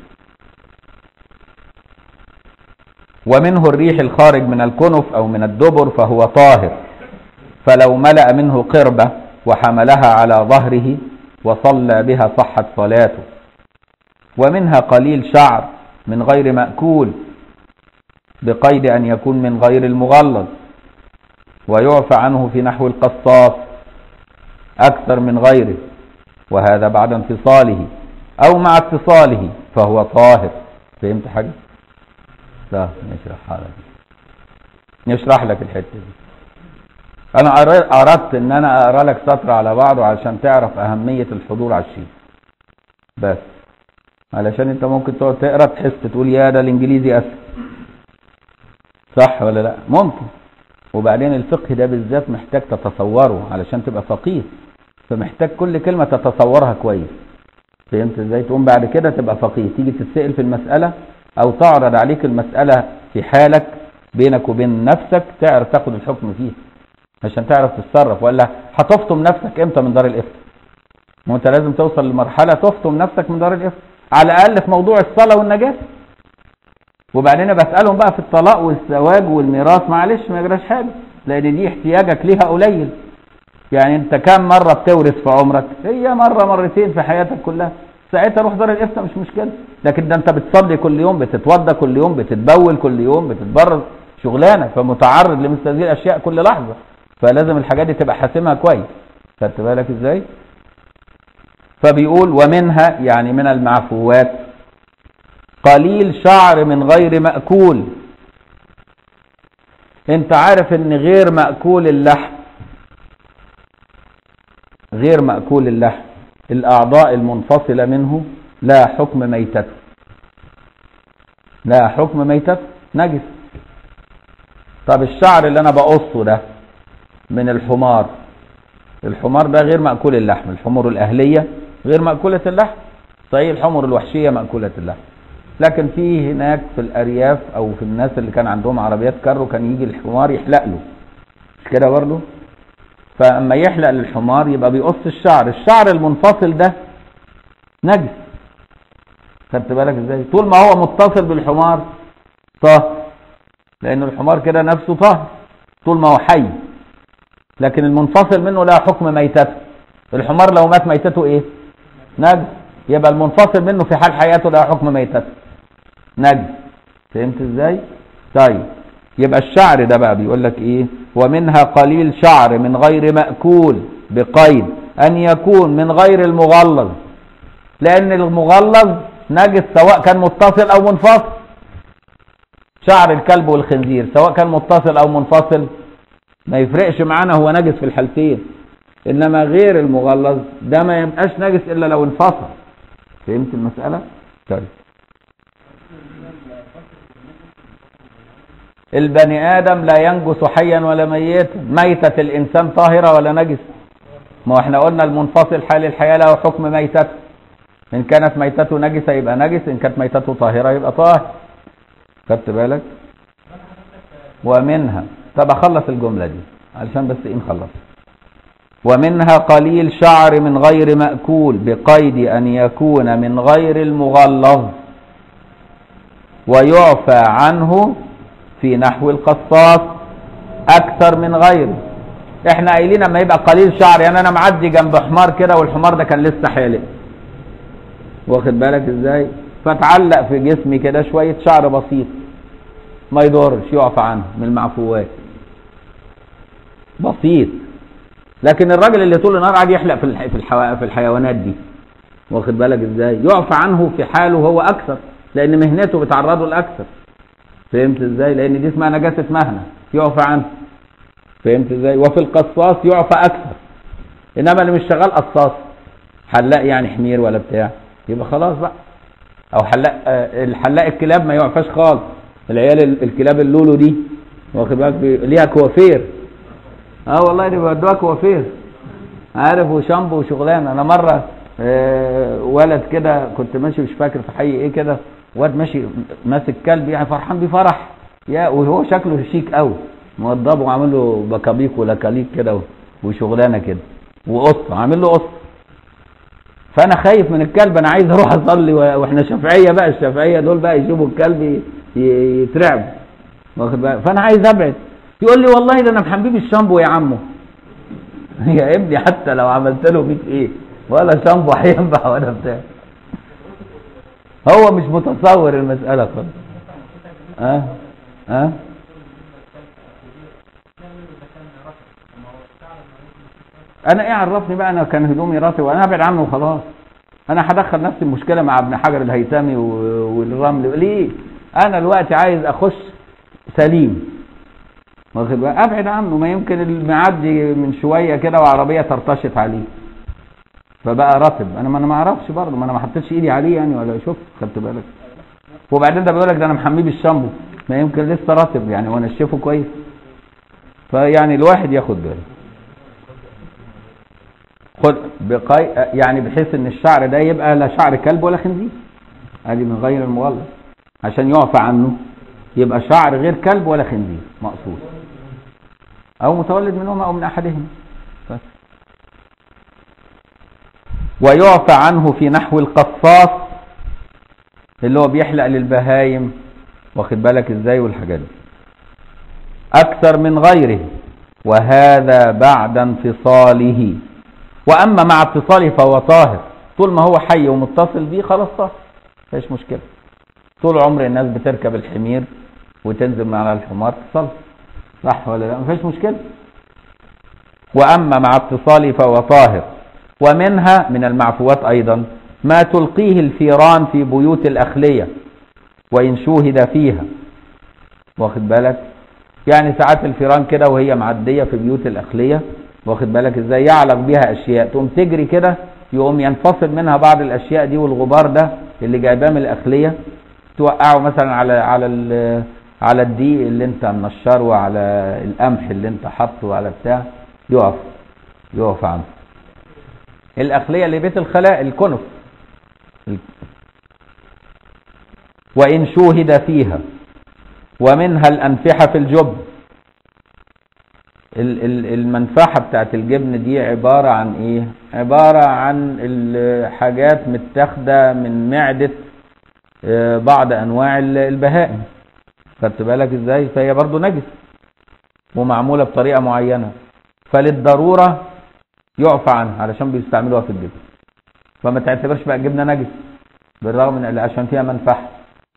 ومنه الريح الخارج من الكنف أو من الدبر فهو طاهر فلو ملأ منه قربة وحملها على ظهره وصلى بها صحت صلاته ومنها قليل شعر من غير مأكول بقيد أن يكون من غير المغلظ ويعفى عنه في نحو القصاص أكثر من غيره وهذا بعد انفصاله أو مع اتصاله فهو طاهر فهمت حاجة؟ لا نشرحها لك نشرح لك الحته دي انا أر- اردت ان انا اقرا لك سطر على بعضه علشان تعرف اهميه الحضور على الشيء بس علشان انت ممكن تقعد تقرا تحس تقول يا ده الانجليزي اسهل صح ولا لا ممكن وبعدين الفقه ده بالذات محتاج تتصوره علشان تبقى فقيه فمحتاج كل كلمة تتصورها كويس فهمت ازاي تقوم بعد كده تبقى فقيه تيجي تتسأل في المسألة او تعرض عليك المسألة في حالك بينك وبين نفسك تعرف تاخد الحكم فيه عشان تعرف تتصرف ولا هتفطم نفسك امتى من دار الافتاء ما انت لازم توصل لمرحلة تفطم نفسك من دار الافتاء على الاقل في موضوع الصلاة والنجاسة وبعدين بسألهم بقى في الطلاق والزواج والميراث معلش ما يجراش حاجة لان دي احتياجك ليها قليل يعني انت كام مرة بتورث في عمرك هي مرة مرتين في حياتك كلها ساعتها روح دار الافتاء مش مشكلة لكن ده انت بتصلي كل يوم بتتوضى كل يوم بتتبول كل يوم بتتبرز شغلانة فمتعرض لمثل هذه الاشياء كل لحظة فلازم الحاجات دي تبقى حاسمها كويس خدت بالك ازاي فبيقول ومنها يعني من المعفوات قليل شعر من غير مأكول انت عارف ان غير مأكول اللحم غير مأكول اللحم الأعضاء المنفصلة منه لا حكم ميتته لا حكم ميتته نجس طب الشعر اللي أنا بقصه ده من الحمار الحمار ده غير مأكول اللحم الحمر الأهلية غير مأكولة اللحم صحيح الحمر الوحشية مأكولة اللحم لكن في هناك في الأرياف أو في الناس اللي كان عندهم عربيات كارو كان يجي الحمار يحلق له مش كده برضه فاما يحلق للحمار يبقى بيقص الشعر الشعر المنفصل ده نجس خدت بالك ازاي طول ما هو متصل بالحمار طاهر لان الحمار كده نفسه طاهر طول ما هو حي لكن المنفصل منه لا حكم ميتته الحمار لو مات ميتته ايه نجس يبقى المنفصل منه في حال حياته لا حكم ميتته نجس فهمت ازاي طيب يبقى الشعر ده بقى بيقول لك ايه ومنها قليل شعر من غير مأكول بقيد ان يكون من غير المغلظ لان المغلظ نجس سواء كان متصل او منفصل شعر الكلب والخنزير سواء كان متصل او منفصل ما يفرقش معانا هو نجس في الحالتين انما غير المغلظ ده ما يبقاش نجس الا لو انفصل فهمت المسألة طيب البني آدم لا ينجس حيا ولا ميتا ميتة الإنسان طاهرة ولا نجس ما احنا قلنا المنفصل حال الحياة له حكم ميتته إن كانت ميتته نجسة يبقى نجس إن كانت ميتته طاهرة يبقى طاهر خدت بالك ومنها طب أخلص الجملة دي علشان بس إيه نخلص ومنها قليل شعر من غير مأكول بقيد أن يكون من غير المغلظ ويعفى عنه في نحو القصاص اكثر من غيره احنا قايلين اما يبقى قليل شعر يعني انا معدي جنب حمار كده والحمار ده كان لسه حالق واخد بالك ازاي فتعلق في جسمي كده شويه شعر بسيط ما يضرش يعفى عنه من المعفوات بسيط لكن الراجل اللي طول النهار قاعد يحلق في الح... في, الحو... في الحيوانات دي واخد بالك ازاي يعفى عنه في حاله هو اكثر لان مهنته بتعرضه لاكثر فهمت ازاي لان دي اسمها نجاسه مهنه يعفى عنه فهمت ازاي وفي القصاص يعفى اكثر انما اللي مش شغال قصاص حلاق يعني حمير ولا بتاع يبقى خلاص بقى او حلاق آه الحلاق الكلاب ما يعفاش خالص العيال الكلاب اللولو دي واخد بالك ليها كوافير اه والله دي بيودوها كوافير عارف وشامبو وشغلانه انا مره آه ولد كده كنت ماشي مش فاكر في حي ايه كده واد ماشي ماسك كلب يعني فرحان بفرح يا وهو شكله شيك قوي موضبه وعامل له بكابيك ولكاليك كده وشغلانه كده وقطه عامل له قطه فانا خايف من الكلب انا عايز اروح اصلي واحنا شافعيه بقى الشافعيه دول بقى يشوفوا الكلب يترعب واخد بالك فانا عايز ابعد يقول لي والله ده انا محبيب الشامبو يا عمو يا ابني حتى لو عملت له بيك ايه ولا شامبو هينفع ولا بتاع هو مش متصور المسألة خالص اه اه انا ايه عرفني بقى انا كان هدومي راسي وانا ابعد عنه وخلاص انا هدخل نفسي المشكله مع ابن حجر الهيثمي والرمل ليه انا دلوقتي عايز اخش سليم واخد بقى ابعد عنه ما يمكن المعدي من شويه كده وعربيه ترتشط عليه فبقى رطب انا ما انا ما اعرفش برضه ما انا ما حطيتش ايدي عليه يعني ولا شفت خدت بالك وبعدين ده بيقول لك ده انا محميه بالشامبو ما يمكن لسه رطب يعني وانا اشوفه كويس فيعني الواحد ياخد باله خد بقي يعني بحيث ان الشعر ده يبقى لا شعر كلب ولا خنزير ادي من غير المغلظ عشان يعفى عنه يبقى شعر غير كلب ولا خنزير مقصود او متولد منهما او من احدهما بس ويعفى عنه في نحو القصاص اللي هو بيحلق للبهايم واخد بالك ازاي والحاجات دي اكثر من غيره وهذا بعد انفصاله واما مع اتصاله فهو طاهر طول ما هو حي ومتصل بيه خلاص طاهر مفيش مشكله طول عمر الناس بتركب الحمير وتنزل من على الحمار تصلي صح ولا لا مفيش مشكله واما مع اتصاله فهو طاهر ومنها من المعفوات ايضا ما تلقيه الفيران في بيوت الاخليه وان شوهد فيها واخد بالك يعني ساعات الفيران كده وهي معديه في بيوت الاخليه واخد بالك ازاي يعلق بيها اشياء تقوم تجري كده يقوم ينفصل منها بعض الاشياء دي والغبار ده اللي جايباه من الاخليه توقعه مثلا على على على الدقيق اللي انت منشره وعلى القمح اللي انت حاطه على بتاع يقف يقف عنه الاخليه اللي بيت الخلاء الكنف وان شوهد فيها ومنها الانفحه في الجب المنفعه بتاعت الجبن دي عباره عن ايه عباره عن الحاجات متاخده من معده بعض انواع البهائم خدت بالك ازاي فهي برضو نجس ومعموله بطريقه معينه فللضروره يعفى عنها علشان بيستعملوها في الجبن فما تعتبرش بقى الجبنه نجس بالرغم من عشان فيها منفعه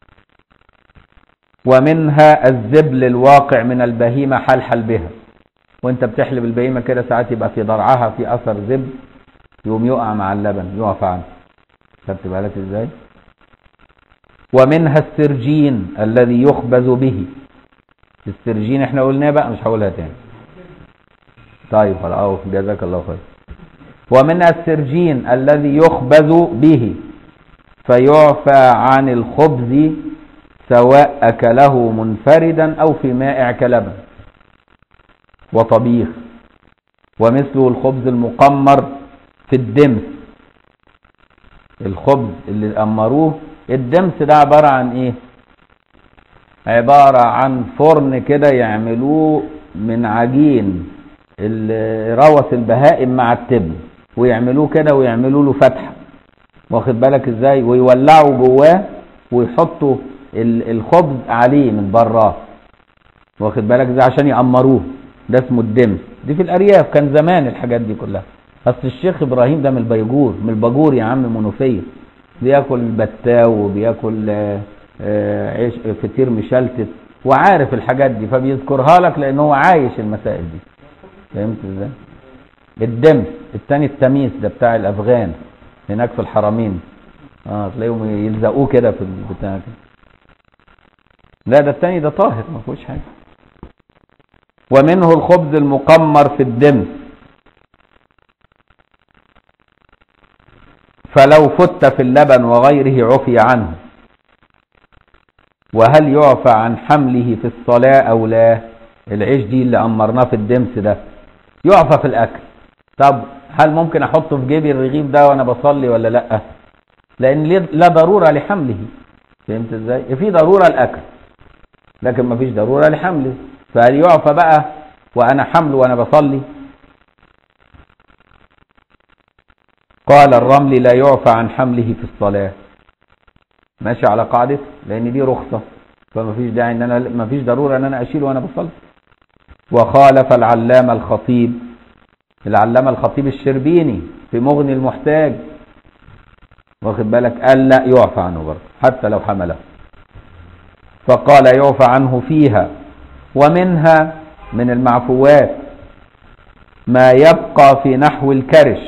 ومنها الزبل الواقع من البهيمه حلحل بها وانت بتحلب البهيمه كده ساعات يبقى في ضرعها في اثر زبل يقوم يقع مع اللبن يعفى عنه خدت بالك ازاي ومنها السرجين الذي يخبز به السرجين احنا قلناه بقى مش هقولها تاني طيب خلاص جزاك الله خير ومنها السرجين الذي يخبز به فيعفى عن الخبز سواء أكله منفردا أو في مائع كلبن وطبيخ ومثله الخبز المقمر في الدمس الخبز اللي أمروه الدمس ده عبارة عن ايه عبارة عن فرن كده يعملوه من عجين روث البهائم مع التبن ويعملوه كده ويعملوا له فتحة واخد بالك ازاي ويولعوا جواه ويحطوا الخبز عليه من براه واخد بالك ازاي عشان يأمروه ده اسمه الدمس دي في الارياف كان زمان الحاجات دي كلها اصل الشيخ ابراهيم ده من البيجور من الباجور يا عم منوفيه بياكل بتاو وبياكل عيش فطير مشلتت وعارف الحاجات دي فبيذكرها لك لان هو عايش المسائل دي فهمت ازاي الدمس الثاني التميس ده بتاع الافغان هناك في الحرمين اه تلاقيهم يلزقوه كده في البتاع كده لا ده الثاني ده طاهر ما فيهوش حاجه ومنه الخبز المقمر في الدمس فلو فت في اللبن وغيره عفي عنه وهل يعفى عن حمله في الصلاة أو لا العيش دي اللي أمرناه في الدمس ده يعفى في الأكل طب هل ممكن أحطه في جيبي الرغيف ده وأنا بصلي ولا لأ لأن لا ضرورة لحمله فهمت ازاي في ضرورة الأكل لكن ما فيش ضرورة لحمله فهل يعفى بقى وأنا حمله وأنا بصلي قال الرمل لا يعفى عن حمله في الصلاة ماشي على قاعدة لأن دي رخصة فما فيش داعي ان انا ما فيش ضرورة ان انا اشيله وانا بصلي وخالف العلامة الخطيب العلامة الخطيب الشربيني في مغني المحتاج واخد بالك قال لا يعفى عنه برضه حتى لو حمله فقال يعفى عنه فيها ومنها من المعفوات ما يبقى في نحو الكرش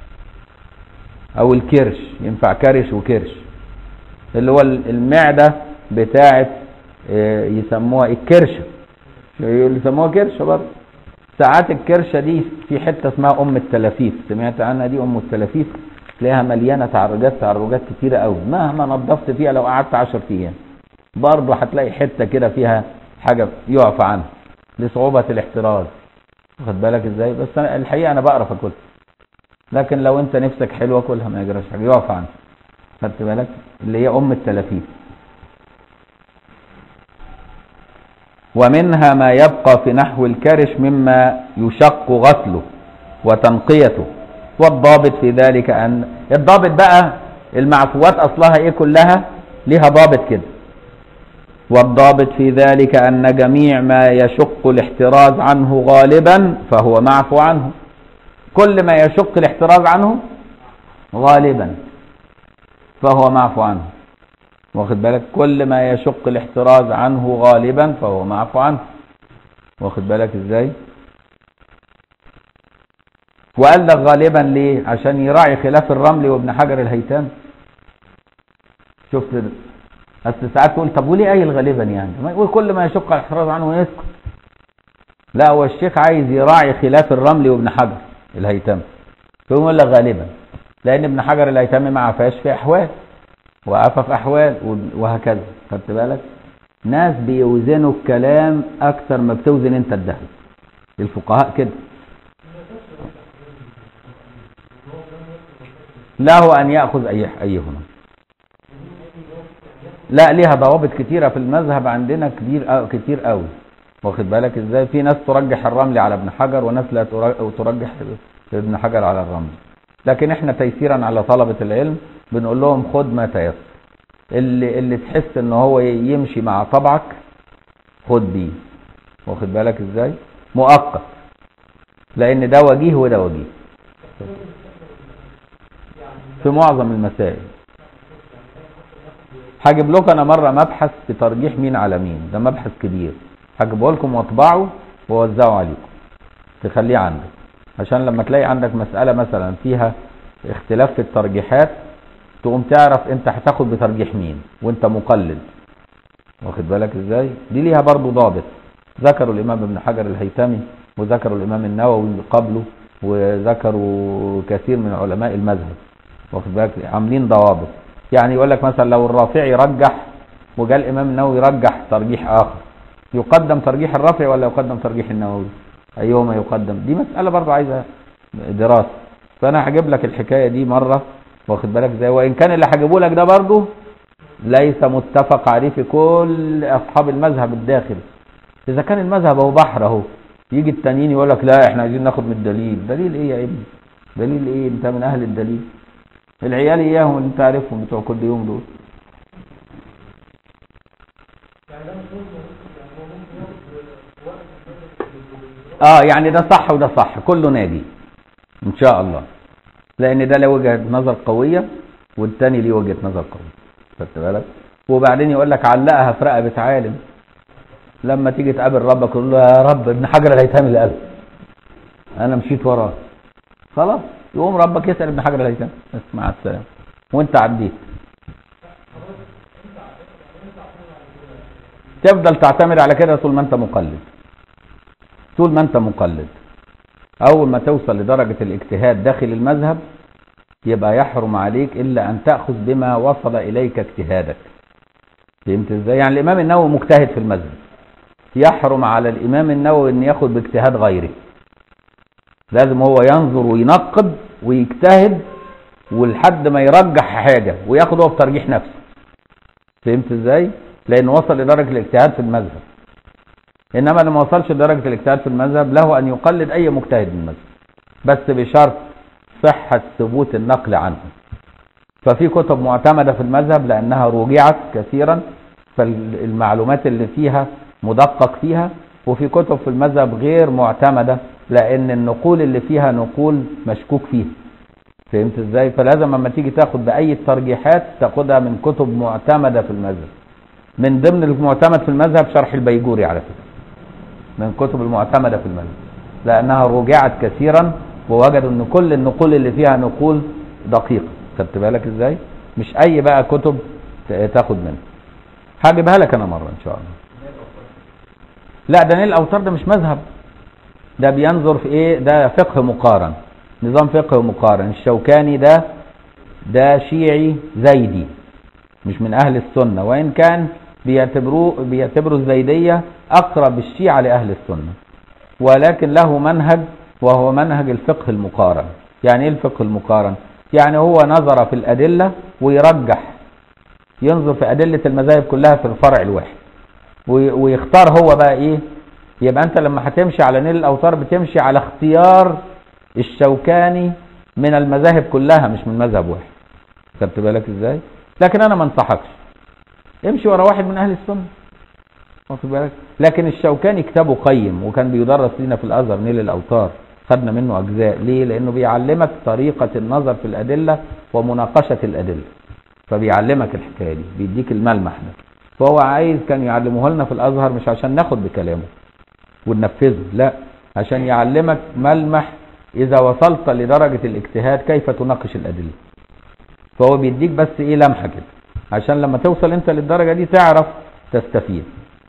او الكرش ينفع كرش وكرش اللي هو المعدة بتاعت يسموها الكرشة يسموها كرشة برضه ساعات الكرشة دي في حتة اسمها ام التلافيف سمعت عنها دي ام التلافيف تلاقيها مليانة تعرجات تعرجات كتيرة قوي مهما نظفت فيها لو قعدت 10 ايام برضه هتلاقي حتة كده فيها حاجة يعفى عنها لصعوبة الاحتراز واخد بالك ازاي بس أنا الحقيقة انا بقرف اكل لكن لو انت نفسك حلوة كلها ما يجراش حاجة يقف عنها خدت بالك اللي هي ام التلافيف ومنها ما يبقى في نحو الكرش مما يشق غسله وتنقيته والضابط في ذلك أن الضابط بقى المعفوات أصلها إيه كلها لها ضابط كده والضابط في ذلك أن جميع ما يشق الاحتراز عنه غالبا فهو معفو عنه كل ما يشق الاحتراز عنه غالبا فهو معفو عنه واخد بالك كل ما يشق الاحتراز عنه غالبا فهو معفو عنه واخد بالك ازاي وقال لك غالبا ليه عشان يراعي خلاف الرمل وابن حجر الهيثم شفت اصل ساعات تقول طب وليه قايل غالبا يعني ما يقول كل ما يشق الاحتراز عنه يسكت لا هو الشيخ عايز يراعي خلاف الرمل وابن حجر الهيثم فيقوم يقول لك غالبا لان ابن حجر الهيثم ما عفاش في احوال وعفى في احوال وهكذا خدت بالك ناس بيوزنوا الكلام اكثر ما بتوزن انت الذهب الفقهاء كده له ان ياخذ اي ايهما لا ليها ضوابط كتيره في المذهب عندنا كتير أو كتير قوي واخد بالك ازاي في ناس ترجح الرمل على ابن حجر وناس لا ترجح ابن حجر على الرمل لكن احنا تيسيرا على طلبه العلم بنقول لهم خد ما تيسر اللي اللي تحس ان هو يمشي مع طبعك خد بيه واخد بالك ازاي مؤقت لان ده وجيه وده وجيه في معظم المسائل هجيب لكم انا مره مبحث في ترجيح مين على مين ده مبحث كبير هجيبه لكم واطبعه واوزعه عليكم تخليه عندك عشان لما تلاقي عندك مساله مثلا فيها اختلاف في الترجيحات تقوم تعرف انت هتاخد بترجيح مين وانت مقلد واخد بالك ازاي دي ليها برضو ضابط ذكروا الامام ابن حجر الهيثمي وذكروا الامام النووي قبله وذكروا كثير من علماء المذهب واخد بالك عاملين ضوابط يعني يقول لك مثلا لو الرافعي رجح وجاء الامام النووي رجح ترجيح اخر يقدم ترجيح الرافعي ولا يقدم ترجيح النووي ايهما يقدم دي مساله برضو عايزه دراسه فانا هجيب لك الحكايه دي مره واخد بالك ازاي وان كان اللي هجيبه لك ده برضه ليس متفق عليه في كل اصحاب المذهب الداخل اذا كان المذهب هو بحر اهو يجي التانيين يقول لك لا احنا عايزين ناخد من الدليل دليل ايه يا ابني دليل ايه انت من اهل الدليل العيال اياهم اللي انت عارفهم بتوع كل يوم دول اه يعني ده صح وده صح كله ناجي ان شاء الله لان ده له وجهه نظر قويه والتاني ليه وجهه نظر قويه خدت بالك وبعدين يقول لك علقها في رقبه عالم لما تيجي تقابل ربك تقول له يا رب ابن حجر الهيثمي اللي قال انا مشيت وراه خلاص يقوم ربك يسال ابن حجر الهيثمي بس مع السلامه وانت عديت تفضل تعتمد على كده طول ما انت مقلد طول ما انت مقلد اول ما توصل لدرجة الاجتهاد داخل المذهب يبقى يحرم عليك الا ان تأخذ بما وصل اليك اجتهادك فهمت ازاي يعني الامام النووي مجتهد في المذهب يحرم على الامام النووي ان ياخد باجتهاد غيره لازم هو ينظر وينقد ويجتهد ولحد ما يرجح حاجة وياخد هو بترجيح نفسه فهمت ازاي لانه وصل لدرجة الاجتهاد في المذهب انما اللي ما وصلش لدرجه الاجتهاد في المذهب له ان يقلد اي مجتهد من المذهب بس بشرط صحه ثبوت النقل عنه ففي كتب معتمده في المذهب لانها روجعت كثيرا فالمعلومات اللي فيها مدقق فيها وفي كتب في المذهب غير معتمده لان النقول اللي فيها نقول مشكوك فيها فهمت ازاي فلازم اما تيجي تاخد باي الترجيحات تاخدها من كتب معتمده في المذهب من ضمن المعتمد في المذهب شرح البيجوري على فكره من الكتب المعتمدة في المذهب لأنها رجعت كثيرا ووجدوا أن كل النقول اللي فيها نقول دقيقة خدت بالك إزاي مش أي بقى كتب تاخد منها هجيبها لك أنا مرة إن شاء الله لا ده نيل الأوتار ده مش مذهب ده بينظر في إيه ده فقه مقارن نظام فقه مقارن الشوكاني ده ده شيعي زيدي مش من أهل السنة وإن كان بيعتبروه بيعتبروا الزيدية أقرب الشيعة لأهل السنة ولكن له منهج وهو منهج الفقه المقارن يعني ايه الفقه المقارن يعني هو نظر في الأدلة ويرجح ينظر في أدلة المذاهب كلها في الفرع الواحد وي- ويختار هو بقى ايه يبقى انت لما هتمشي على نيل الاوتار بتمشي على اختيار الشوكاني من المذاهب كلها مش من مذهب واحد خدت بالك ازاي لكن انا ما انصحكش امشي ورا واحد من اهل السنه واخد بالك لكن الشوكاني كتابه قيم وكان بيدرس لنا في الازهر نيل الاوتار خدنا منه اجزاء ليه لانه بيعلمك طريقه النظر في الادله ومناقشه الادله فبيعلمك الحكايه دي بيديك الملمح ده فهو عايز كان يعلمه لنا في الازهر مش عشان ناخد بكلامه وننفذه لا عشان يعلمك ملمح اذا وصلت لدرجه الاجتهاد كيف تناقش الادله فهو بيديك بس ايه لمحه كده عشان لما توصل انت للدرجه دي تعرف تستفيد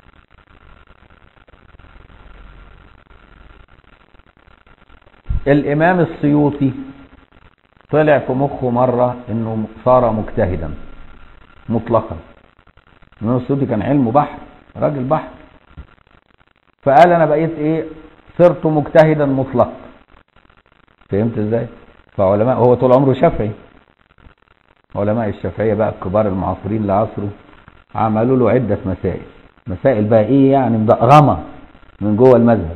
الامام السيوطي طلع في مخه مره انه صار مجتهدا مطلقا الامام السيوطي كان علمه بحر راجل بحر فقال انا بقيت ايه صرت مجتهدا مطلق فهمت ازاي فعلماء هو طول عمره شافعي علماء الشافعيه بقى الكبار المعاصرين لعصره عملوا له عده مسائل مسائل بقى ايه يعني مدغمه من جوه المذهب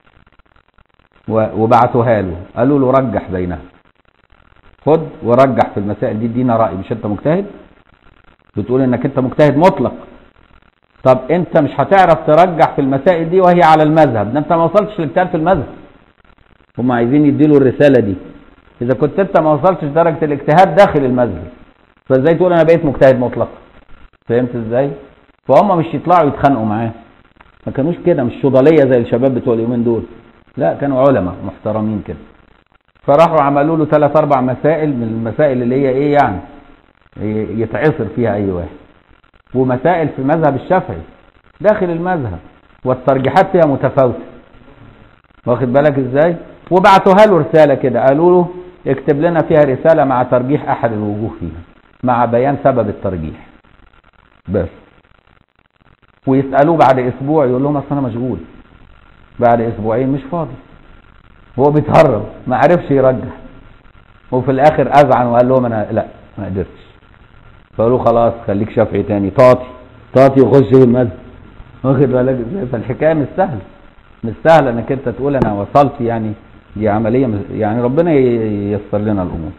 و- وبعتوها له قالوا له رجح بينها خد ورجح في المسائل دي ادينا راي مش انت مجتهد بتقول انك انت مجتهد مطلق طب انت مش هتعرف ترجح في المسائل دي وهي على المذهب ده انت ما وصلتش للاجتهاد في المذهب هم عايزين يديله الرساله دي اذا كنت انت ما وصلتش درجه الاجتهاد داخل المذهب فازاي تقول انا بقيت مجتهد مطلق فهمت ازاي فهم مش يطلعوا يتخانقوا معاه ما كانوش كده مش شضاليه زي الشباب بتوع اليومين دول لا كانوا علماء محترمين كده فراحوا عملوا له ثلاث اربع مسائل من المسائل اللي هي ايه يعني ي- يتعصر فيها اي واحد ومسائل في مذهب الشافعي داخل المذهب والترجيحات فيها متفاوته واخد بالك ازاي وبعتوها له رساله كده قالوا له اكتب لنا فيها رساله مع ترجيح احد الوجوه فيها مع بيان سبب الترجيح بس ويسالوه بعد اسبوع يقول لهم اصل انا مشغول بعد اسبوعين مش فاضي هو بيتهرب ما عرفش يرجح وفي الاخر اذعن وقال لهم انا لا ما قدرتش فقالوا خلاص خليك شافعي تاني طاطي طاطي وخش في المذهب واخد بالك ازاي فالحكايه مش سهله مش سهله انك انت تقول انا وصلت يعني دي عمليه مش- يعني ربنا ي- ييسر لنا الامور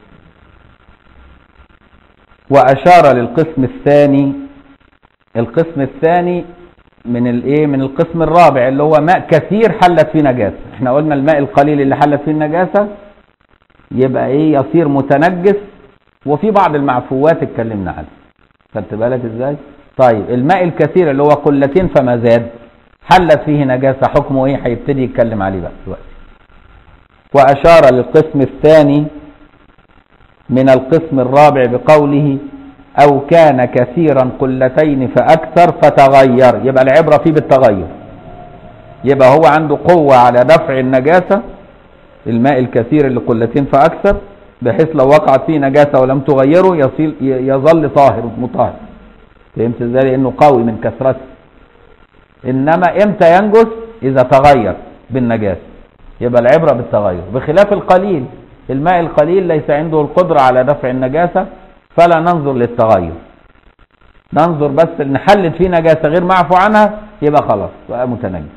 واشار للقسم الثاني القسم الثاني من الايه من القسم الرابع اللي هو ماء كثير حلت فيه نجاسه احنا قلنا الماء القليل اللي حلت فيه النجاسه يبقى ايه يصير متنجس وفي بعض المعفوات اتكلمنا عنها خدت بالك ازاي طيب الماء الكثير اللي هو قلتين فما زاد حلت فيه نجاسه حكمه ايه هيبتدي يتكلم عليه بقى دلوقتي واشار للقسم الثاني من القسم الرابع بقوله أو كان كثيرا قلتين فأكثر فتغير يبقى العبرة فيه بالتغير يبقى هو عنده قوة على دفع النجاسة الماء الكثير اللي قلتين فأكثر بحيث لو وقعت فيه نجاسة ولم تغيره يصير يظل طاهر مطهر فهمت ازاي لأنه قوي من كثرته إنما إمتى ينجس إذا تغير بالنجاسة يبقى العبرة بالتغير بخلاف القليل الماء القليل ليس عنده القدرة على دفع النجاسة فلا ننظر للتغير ننظر بس ان حلت فيه نجاسة غير معفو عنها يبقى خلاص بقى متنجس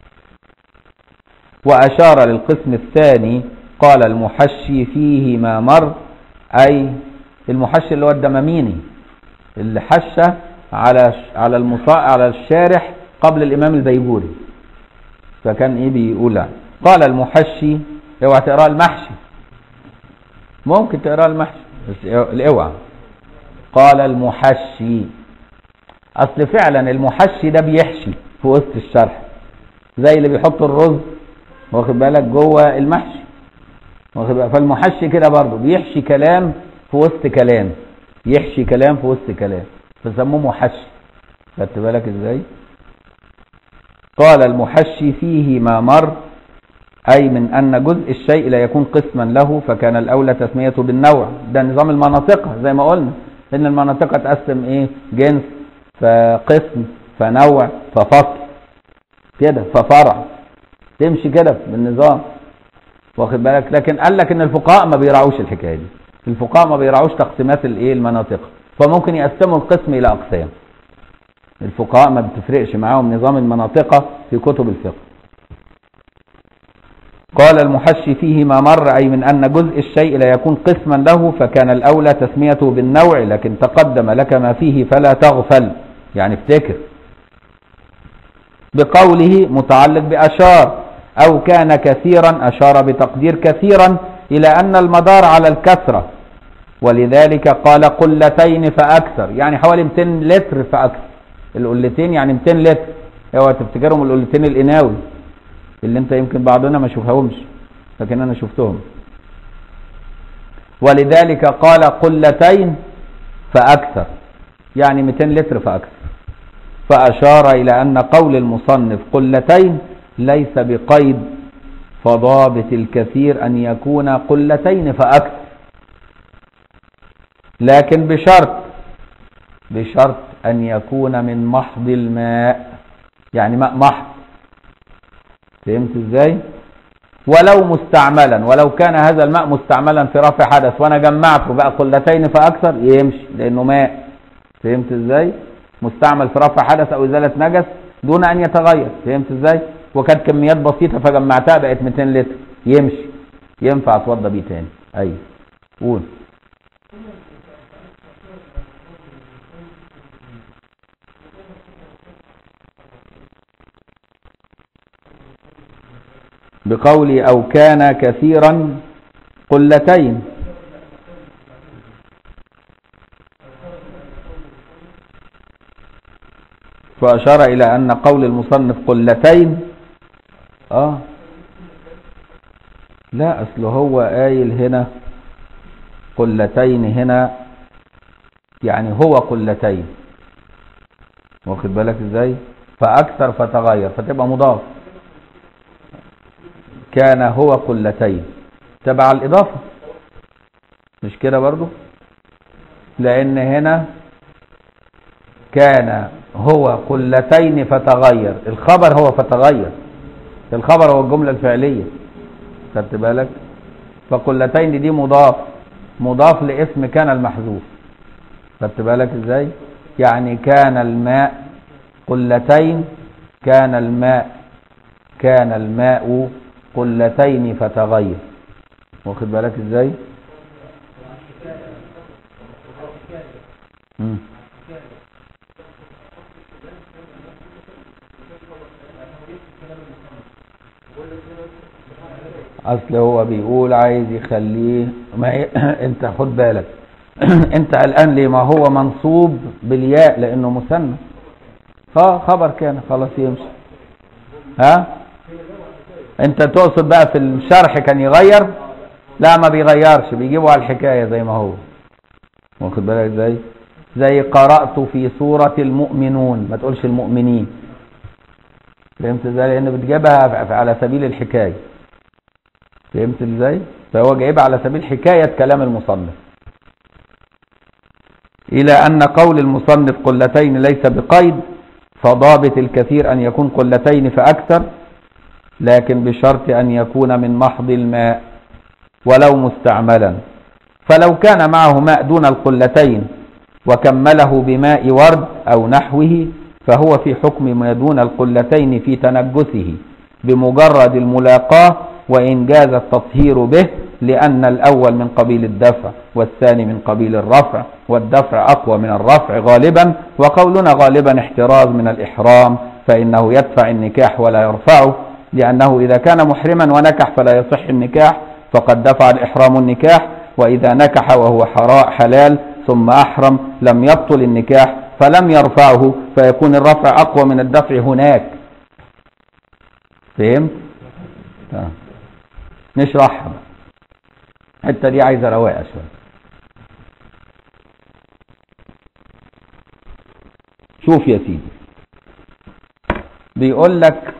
وأشار للقسم الثاني قال المحشي فيه ما مر أي المحشي اللي هو الدماميني اللي حشى على على المصا على الشارح قبل الإمام البيجوري فكان إيه بيقول يعني. قال المحشي اوعى تقرا المحشي ممكن تقرا المحشي بس الاوعى قال المحشي اصل فعلا المحشي ده بيحشي في وسط الشرح زي اللي بيحط الرز واخد بالك جوه المحشي واخد بالك فالمحشي كده برضه بيحشي كلام في وسط كلام يحشي كلام في وسط كلام فسموه محشي خدت بالك ازاي قال المحشي فيه ما مر أي من أن جزء الشيء لا يكون قسما له فكان الأولى تسميته بالنوع ده نظام المناطق زي ما قلنا إن المناطق تقسم إيه جنس فقسم فنوع ففصل كده ففرع تمشي كده بالنظام واخد بالك لكن قال لك ان الفقهاء ما بيراعوش الحكايه دي الفقهاء ما بيراعوش تقسيمات الايه المناطق فممكن يقسموا القسم الى اقسام الفقهاء ما بتفرقش معاهم نظام المناطق في كتب الفقه قال المحشي فيه ما مر أي من أن جزء الشيء لا يكون قسما له فكان الأولى تسميته بالنوع لكن تقدم لك ما فيه فلا تغفل يعني افتكر بقوله متعلق بأشار أو كان كثيرا أشار بتقدير كثيرا إلى أن المدار على الكثرة ولذلك قال قلتين فأكثر يعني حوالي 200 لتر فأكثر القلتين يعني 200 لتر اوعى تفتكرهم القلتين القناوي اللي انت يمكن بعضنا ما شوفهمش لكن انا شفتهم ولذلك قال قلتين فأكثر يعني 200 لتر فأكثر فأشار إلى أن قول المصنف قلتين ليس بقيد فضابط الكثير أن يكون قلتين فأكثر لكن بشرط بشرط أن يكون من محض الماء يعني ماء محض فهمت ازاي ولو مستعملا ولو كان هذا الماء مستعملا في رفع حدث وانا جمعته بقى قلتين فاكثر يمشي لانه ماء فهمت ازاي مستعمل في رفع حدث او ازاله نجس دون ان يتغير فهمت ازاي وكانت كميات بسيطه فجمعتها بقت 200 لتر يمشي ينفع اتوضى بيه تاني ايوه قول بقولي أو كان كثيرا قلتين فأشار إلى أن قول المصنف قلتين آه لا أصل هو قايل هنا قلتين هنا يعني هو قلتين واخد بالك ازاي فأكثر فتغير فتبقى مضاف كان هو قلتين تبع الإضافة مش كده برضو لأن هنا كان هو قلتين فتغير الخبر هو فتغير الخبر هو الجملة الفعلية خدت بالك فقلتين دي مضاف مضاف لاسم كان المحذوف خدت بالك ازاي يعني كان الماء قلتين كان الماء كان الماء قلتين فتغير واخد بالك ازاي مم. اصل هو بيقول عايز يخليه ما هي انت خد بالك انت الان ليه ما هو منصوب بالياء لانه مثنى اه خبر كان خلاص يمشي ها انت تقصد بقى في الشرح كان يغير لا ما بيغيرش بيجيبوا على الحكايه زي ما هو واخد بالك ازاي زي قرات في سوره المؤمنون ما تقولش المؤمنين فهمت ازاي لان بتجيبها على سبيل الحكايه فهمت ازاي فهو جايبها على سبيل حكايه كلام المصنف الى ان قول المصنف قلتين ليس بقيد فضابط الكثير ان يكون قلتين فاكثر لكن بشرط أن يكون من محض الماء ولو مستعملا فلو كان معه ماء دون القلتين وكمله بماء ورد أو نحوه فهو في حكم ما دون القلتين في تنجسه بمجرد الملاقاة وإن جاز التطهير به لأن الأول من قبيل الدفع والثاني من قبيل الرفع والدفع أقوى من الرفع غالبا وقولنا غالبا احتراز من الإحرام فإنه يدفع النكاح ولا يرفعه لأنه إذا كان محرما ونكح فلا يصح النكاح فقد دفع الإحرام النكاح وإذا نكح وهو حلال ثم أحرم لم يبطل النكاح فلم يرفعه فيكون الرفع أقوى من الدفع هناك فهمت؟ آه. نشرحها الحتة دي عايزة رواقة شوية شوف يا سيدي بيقول لك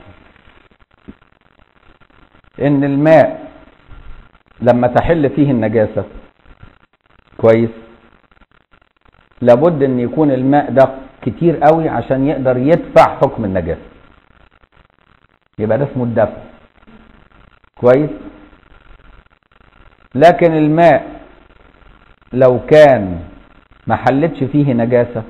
ان الماء لما تحل فيه النجاسة كويس لابد ان يكون الماء ده كتير قوي عشان يقدر يدفع حكم النجاسة يبقى ده اسمه الدفع كويس لكن الماء لو كان ما حلتش فيه نجاسة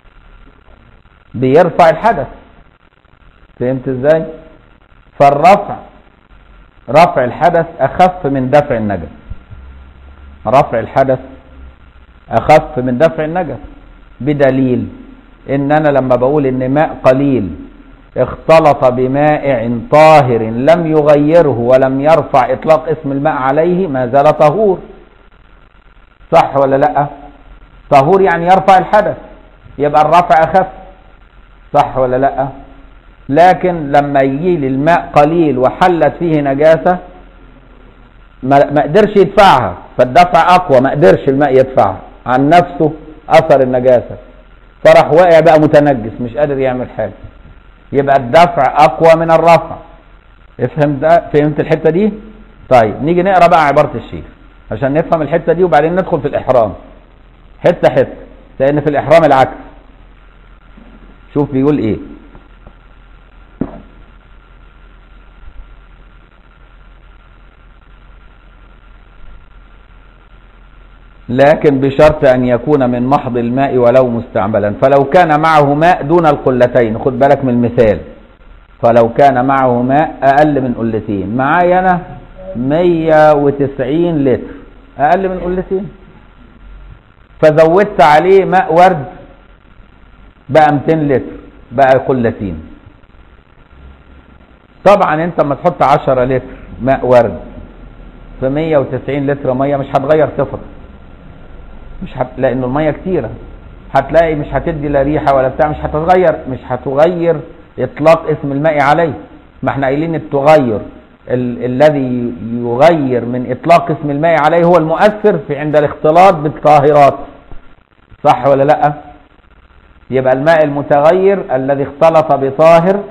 بيرفع الحدث فهمت ازاي فالرفع رفع الحدث اخف من دفع النجس رفع الحدث اخف من دفع النجس بدليل ان انا لما بقول ان ماء قليل اختلط بمائع طاهر لم يغيره ولم يرفع اطلاق اسم الماء عليه ما زال طهور صح ولا لا طهور يعني يرفع الحدث يبقى الرفع اخف صح ولا لا لكن لما يجي لي الماء قليل وحلت فيه نجاسة ما قدرش يدفعها فالدفع اقوى ما قدرش الماء يدفعها عن نفسه اثر النجاسة فراح واقع بقى متنجس مش قادر يعمل حاجة يبقى الدفع اقوى من الرفع افهم ده فهمت الحتة دي طيب نيجي نقرا بقى عبارة الشيخ عشان نفهم الحتة دي وبعدين ندخل في الاحرام حتة حتة لان في الاحرام العكس شوف بيقول ايه لكن بشرط أن يكون من محض الماء ولو مستعملا فلو كان معه ماء دون القلتين خد بالك من المثال فلو كان معه ماء أقل من قلتين معايا أنا 190 لتر أقل من قلتين فزودت عليه ماء ورد بقى 200 لتر بقى قلتين طبعا انت لما تحط 10 لتر ماء ورد في 190 لتر ميه مش هتغير صفته مش هت... لانه الميه كتيره هتلاقي مش هتدي لا ريحه ولا بتاع مش هتتغير مش هتغير اطلاق اسم الماء عليه ما احنا قايلين التغير ال... الذي يغير من اطلاق اسم الماء عليه هو المؤثر في عند الاختلاط بالطاهرات صح ولا لا يبقى الماء المتغير الذي اختلط بطاهر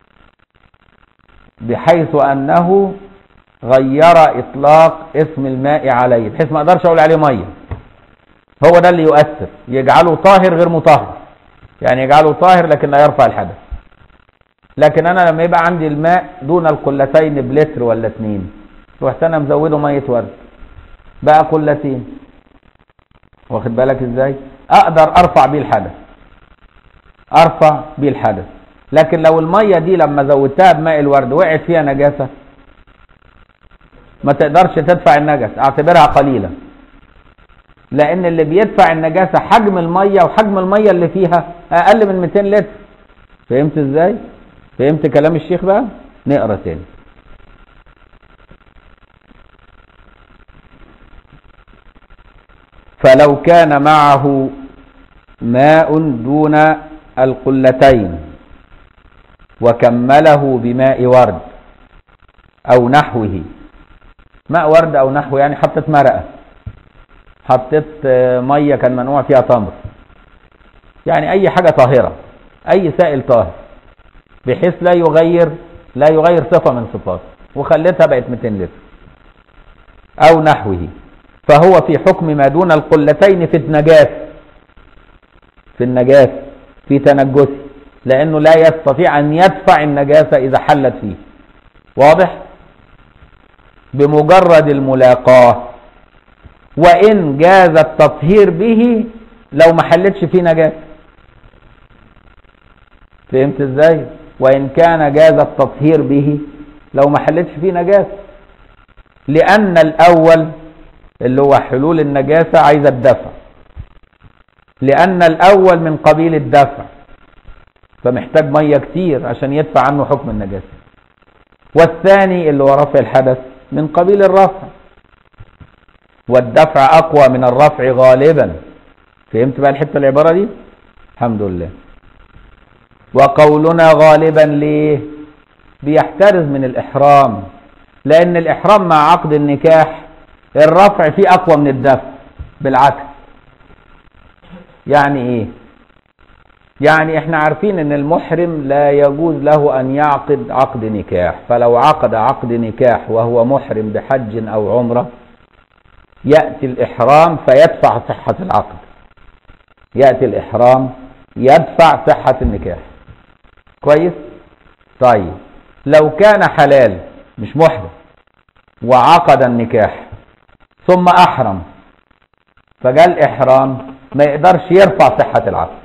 بحيث انه غير اطلاق اسم الماء عليه بحيث ما اقدرش اقول عليه ميه هو ده اللي يؤثر يجعله طاهر غير مطهر يعني يجعله طاهر لكن لا يرفع الحدث لكن انا لما يبقى عندي الماء دون القلتين بلتر ولا اتنين رحت انا مزوده ميه ورد بقى قلتين واخد بالك ازاي اقدر ارفع بيه الحدث ارفع بيه الحدث لكن لو الميه دي لما زودتها بماء الورد وقعت فيها نجاسه ما تقدرش تدفع النجس اعتبرها قليله لان اللي بيدفع النجاسه حجم الميه وحجم الميه اللي فيها اقل من 200 لتر فهمت ازاي فهمت كلام الشيخ بقى نقرا تاني فلو كان معه ماء دون القلتين وكمله بماء ورد او نحوه ماء ورد او نحوه يعني حطت مرقه حطيت ميه كان منوع فيها تمر يعني اي حاجه طاهره اي سائل طاهر بحيث لا يغير لا يغير صفه من صفاته وخليتها بقت 200 لتر او نحوه فهو في حكم ما دون القلتين في النجاس في النجاس في تنجس لانه لا يستطيع ان يدفع النجاسه اذا حلت فيه واضح بمجرد الملاقاه وإن جاز التطهير به لو ما حلتش فيه نجاسة فهمت ازاي وإن كان جاز التطهير به لو ما حلتش فيه نجاسة لأن الأول اللي هو حلول النجاسة عايز الدفع لأن الأول من قبيل الدفع فمحتاج مية كتير عشان يدفع عنه حكم النجاسة والثاني اللي هو رفع الحدث من قبيل الرفع والدفع أقوى من الرفع غالبا فهمت بقى الحتة العبارة دي الحمد لله وقولنا غالبا ليه بيحترز من الإحرام لأن الإحرام مع عقد النكاح الرفع فيه أقوى من الدفع بالعكس يعني إيه يعني احنا عارفين ان المحرم لا يجوز له ان يعقد عقد نكاح فلو عقد عقد نكاح وهو محرم بحج او عمره يأتي الإحرام فيدفع صحة العقد يأتي الإحرام يدفع صحة النكاح كويس طيب لو كان حلال مش محدث وعقد النكاح ثم أحرم فجاء الإحرام ما يقدرش يرفع صحة العقد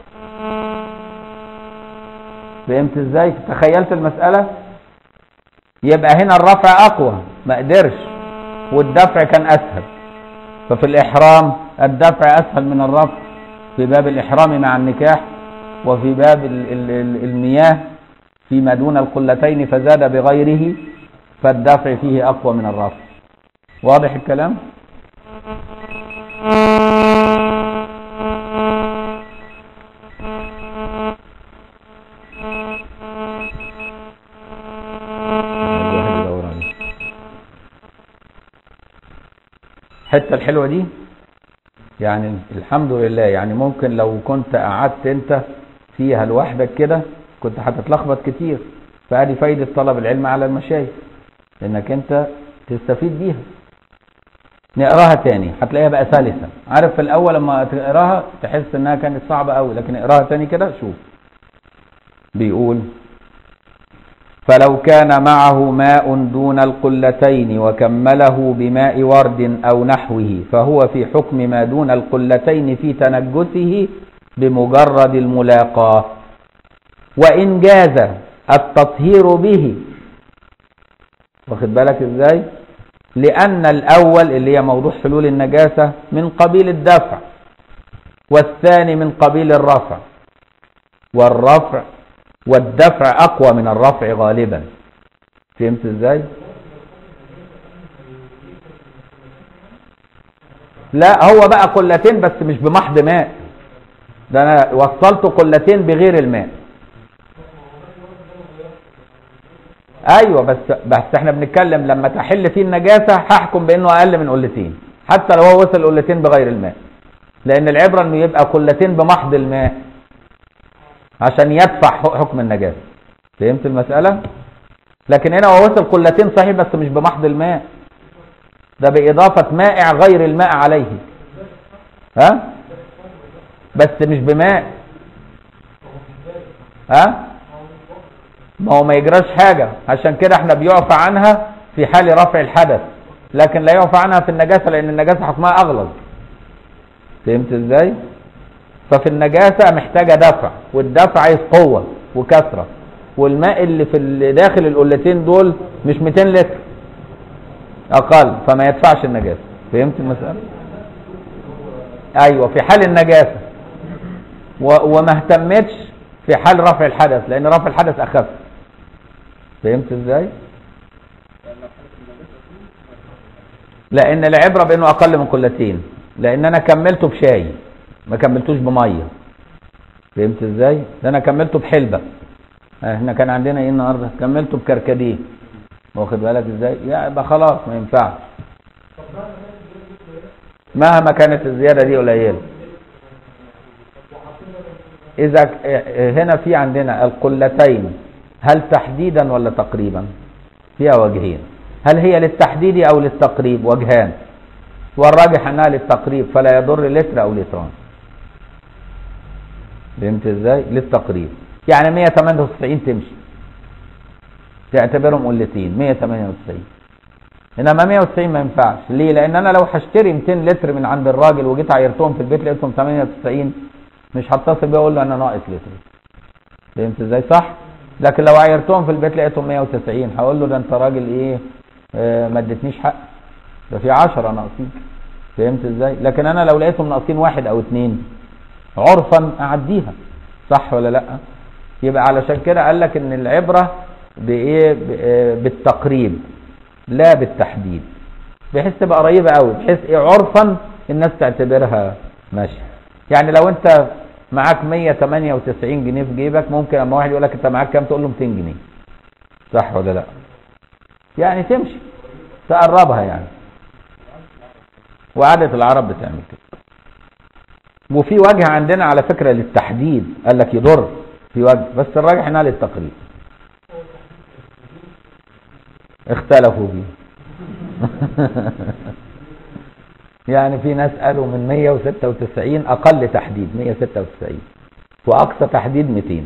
فهمت ازاي تخيلت المسألة يبقى هنا الرفع أقوى ما قدرش والدفع كان أسهل ففي الإحرام الدفع أسهل من الرفع في باب الإحرام مع النكاح وفي باب المياه فيما دون القلتين فزاد بغيره فالدفع فيه أقوى من الرفع واضح الكلام؟ الحته الحلوه دي يعني الحمد لله يعني ممكن لو كنت قعدت انت فيها لوحدك كده كنت هتتلخبط كتير فادي فايده طلب العلم على المشايخ انك انت تستفيد بيها نقراها تاني هتلاقيها بقى سلسه عارف في الاول لما تقراها تحس انها كانت صعبه قوي لكن اقراها تاني كده شوف بيقول فلو كان معه ماء دون القلتين وكمله بماء ورد أو نحوه فهو في حكم ما دون القلتين في تنجسه بمجرد الملاقاة وإن جاز التطهير به واخد بالك ازاي لأن الأول اللي هي موضوع حلول النجاسة من قبيل الدفع والثاني من قبيل الرفع والرفع والدفع أقوى من الرفع غالبا فهمت ازاي لا هو بقى قلتين بس مش بمحض ماء ده انا وصلت قلتين بغير الماء ايوه بس بس احنا بنتكلم لما تحل فيه النجاسه هحكم بانه اقل من قلتين حتى لو هو وصل قلتين بغير الماء لان العبره انه يبقى قلتين بمحض الماء عشان يدفع حكم النجاسة فهمت المسألة لكن هنا هو وصل قلتين صحيح بس مش بمحض الماء ده بإضافة مائع غير الماء عليه ها بس مش بماء ها ما هو ما يجراش حاجة عشان كده احنا بيعفى عنها في حال رفع الحدث لكن لا يعفى عنها في النجاسة لأن النجاسة حكمها أغلظ فهمت ازاي ففي النجاسة محتاجة دفع والدفع عايز قوة وكثرة والماء اللي في داخل القلتين دول مش 200 لتر أقل فما يدفعش النجاسة فهمت المسألة؟ أيوة في حال النجاسة وما اهتمتش في حال رفع الحدث لأن رفع الحدث أخف فهمت ازاي؟ لأن العبرة بأنه أقل من قلتين لأن أنا كملته بشاي ما كملتوش بميه فهمت ازاي ده انا كملته بحلبه احنا كان عندنا ايه النهارده كملته بكركديه واخد بالك ازاي يبقى خلاص ما ينفعش مهما كانت الزياده دي قليله اذا هنا في عندنا القلتين هل تحديدا ولا تقريبا فيها وجهين هل هي للتحديد او للتقريب وجهان والراجح انها للتقريب فلا يضر لتر او لتران فهمت ازاي للتقريب يعني 198 تمشي تعتبرهم قلتين 198 انما 190 ما ينفعش ليه لان انا لو هشتري 200 لتر من عند الراجل وجيت عيرتهم في البيت لقيتهم 98 مش هتصل بيه اقول له انا ناقص لتر فهمت ازاي صح لكن لو عيرتهم في البيت لقيتهم 190 هقول له ده انت راجل ايه آه ما اديتنيش حق ده في 10 ناقصين فهمت ازاي لكن انا لو لقيتهم ناقصين واحد او اثنين عرفا اعديها صح ولا لا يبقى علشان كده قال لك ان العبره بايه بالتقريب لا بالتحديد بحيث تبقى قريبه قوي بحيث ايه عرفا الناس تعتبرها ماشي يعني لو انت معاك 198 جنيه في جيبك ممكن اما واحد يقول لك انت معاك كام تقول له 200 جنيه صح ولا لا يعني تمشي تقربها يعني وعادة العرب بتعمل كده وفي وجه عندنا على فكرة للتحديد قال لك يضر في وجه بس الراجح انها للتقريب اختلفوا فيه يعني في ناس قالوا من 196 اقل تحديد 196 واقصى تحديد 200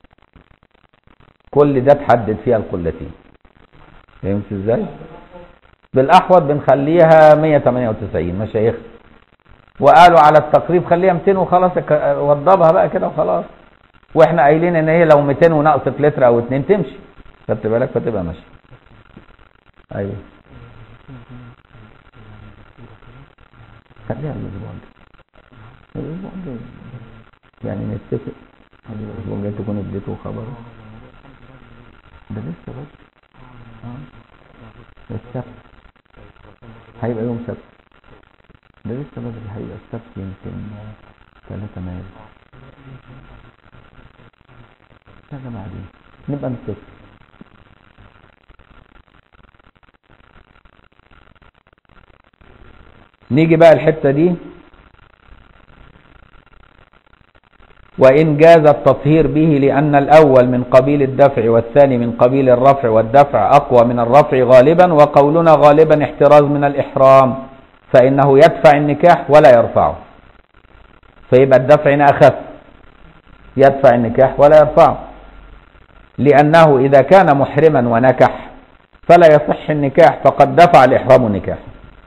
كل ده تحدد فيها القلتين فهمت ازاي بالاحوط بنخليها 198 مشايخ وقالوا على التقريب خليها 200 وخلاص اك- وضبها بقى كده وخلاص واحنا قايلين ان هي لو 200 ونقصت لتر او اتنين تمشي خدت بالك فتبقى ماشي ايوه خليها الاسبوع الجاي الاسبوع الجاي يعني نتفق الاسبوع الجاي تكون اديته خبر ده لسه بس اه ده السبت هيبقى يوم سبت ده لسه بدري هيبقى السبت يمكن 3 مارس هذا بعدين نبقى نتفق نيجي بقى الحتة دي وإن جاز التطهير به لأن الأول من قبيل الدفع والثاني من قبيل الرفع والدفع أقوى من الرفع غالبا وقولنا غالبا احتراز من الإحرام فإنه يدفع النكاح ولا يرفعه فيبقى الدفع هنا أخف يدفع النكاح ولا يرفعه لأنه إذا كان محرما ونكح فلا يصح النكاح فقد دفع الإحرام النكاح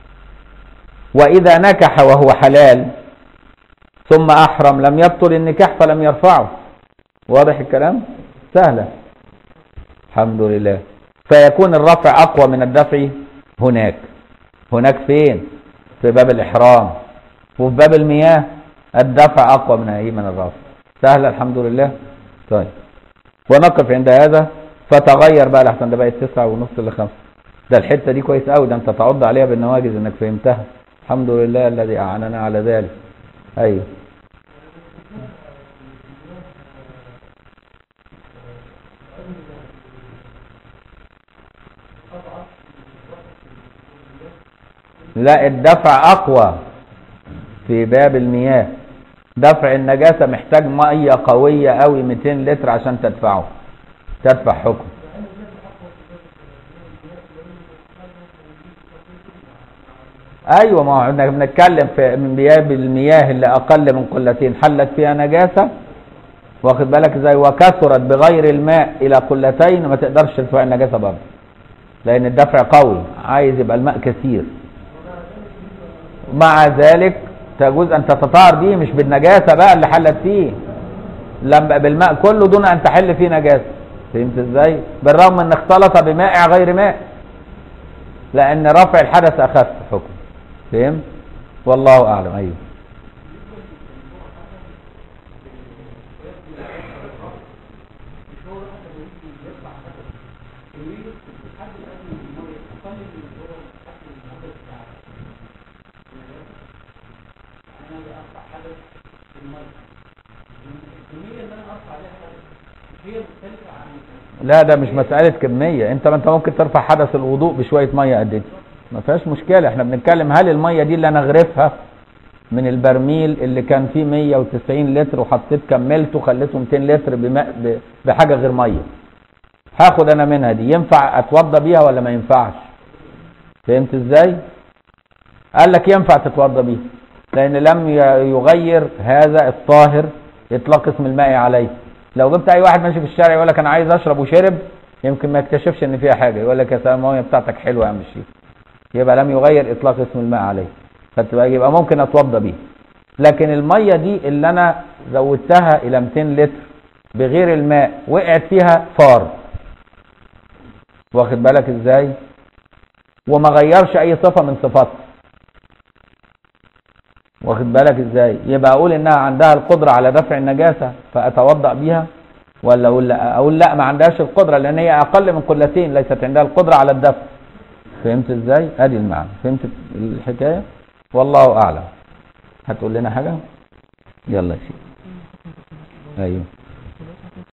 وإذا نكح وهو حلال ثم أحرم لم يبطل النكاح فلم يرفعه واضح الكلام سهلة الحمد لله فيكون الرفع أقوى من الدفع هناك هناك فين في باب الإحرام وفي باب المياه الدفع أقوى من أي من الرفع سهلة الحمد لله طيب ونقف عند هذا فتغير بقى لحسن ده بقت تسعة ونص لخمسة ده الحتة دي كويس قوي ده انت تعض عليها بالنواجز انك فهمتها الحمد لله الذي أعاننا على ذلك أيوه لا الدفع أقوى في باب المياه دفع النجاسة محتاج مية قوية قوي 200 لتر عشان تدفعه تدفع حكم ايوه ما هو احنا بنتكلم في من باب المياه اللي اقل من قلتين حلت فيها نجاسه واخد بالك ازاي وكثرت بغير الماء الى قلتين ما تقدرش تدفع النجاسه برضه لان الدفع قوي عايز يبقى الماء كثير مع ذلك تجوز ان تتطهر به مش بالنجاسه بقى اللي حلت فيه لما بالماء كله دون ان تحل فيه نجاسه فهمت ازاي بالرغم ان اختلط بمائع غير ماء لان رفع الحدث اخف حكم فهمت والله اعلم ايوه لا ده مش مسألة كمية انت ما انت ممكن ترفع حدث الوضوء بشوية مية قد دي ما فيهاش مشكلة احنا بنتكلم هل المية دي اللي انا اغرفها من البرميل اللي كان فيه 190 لتر وحطيت كملته خليته 200 لتر بماء ب- بحاجة غير مية هاخد انا منها دي ينفع اتوضى بيها ولا ما ينفعش فهمت ازاي قال لك ينفع تتوضى بيها لان لم ي- يغير هذا الطاهر اطلاق اسم الماء عليه لو جبت اي واحد ماشي في الشارع يقول لك انا عايز اشرب وشرب يمكن ما يكتشفش ان فيها حاجه يقول لك يا سلام الميه بتاعتك حلوه يا عم الشيخ يبقى لم يغير اطلاق اسم الماء عليه فتبقى يبقى ممكن اتوضى بيه لكن الميه دي اللي انا زودتها الى 200 لتر بغير الماء وقعت فيها فار واخد بالك ازاي وما غيرش اي صفه من صفاتها واخد بالك ازاي يبقى اقول انها عندها القدره على دفع النجاسه فاتوضا بيها ولا اقول لا اقول لا ما عندهاش القدره لان هي اقل من قلتين ليست عندها القدره على الدفع فهمت ازاي ادي المعنى فهمت الحكايه والله اعلم هتقول لنا حاجه يلا يا سيدي ايوه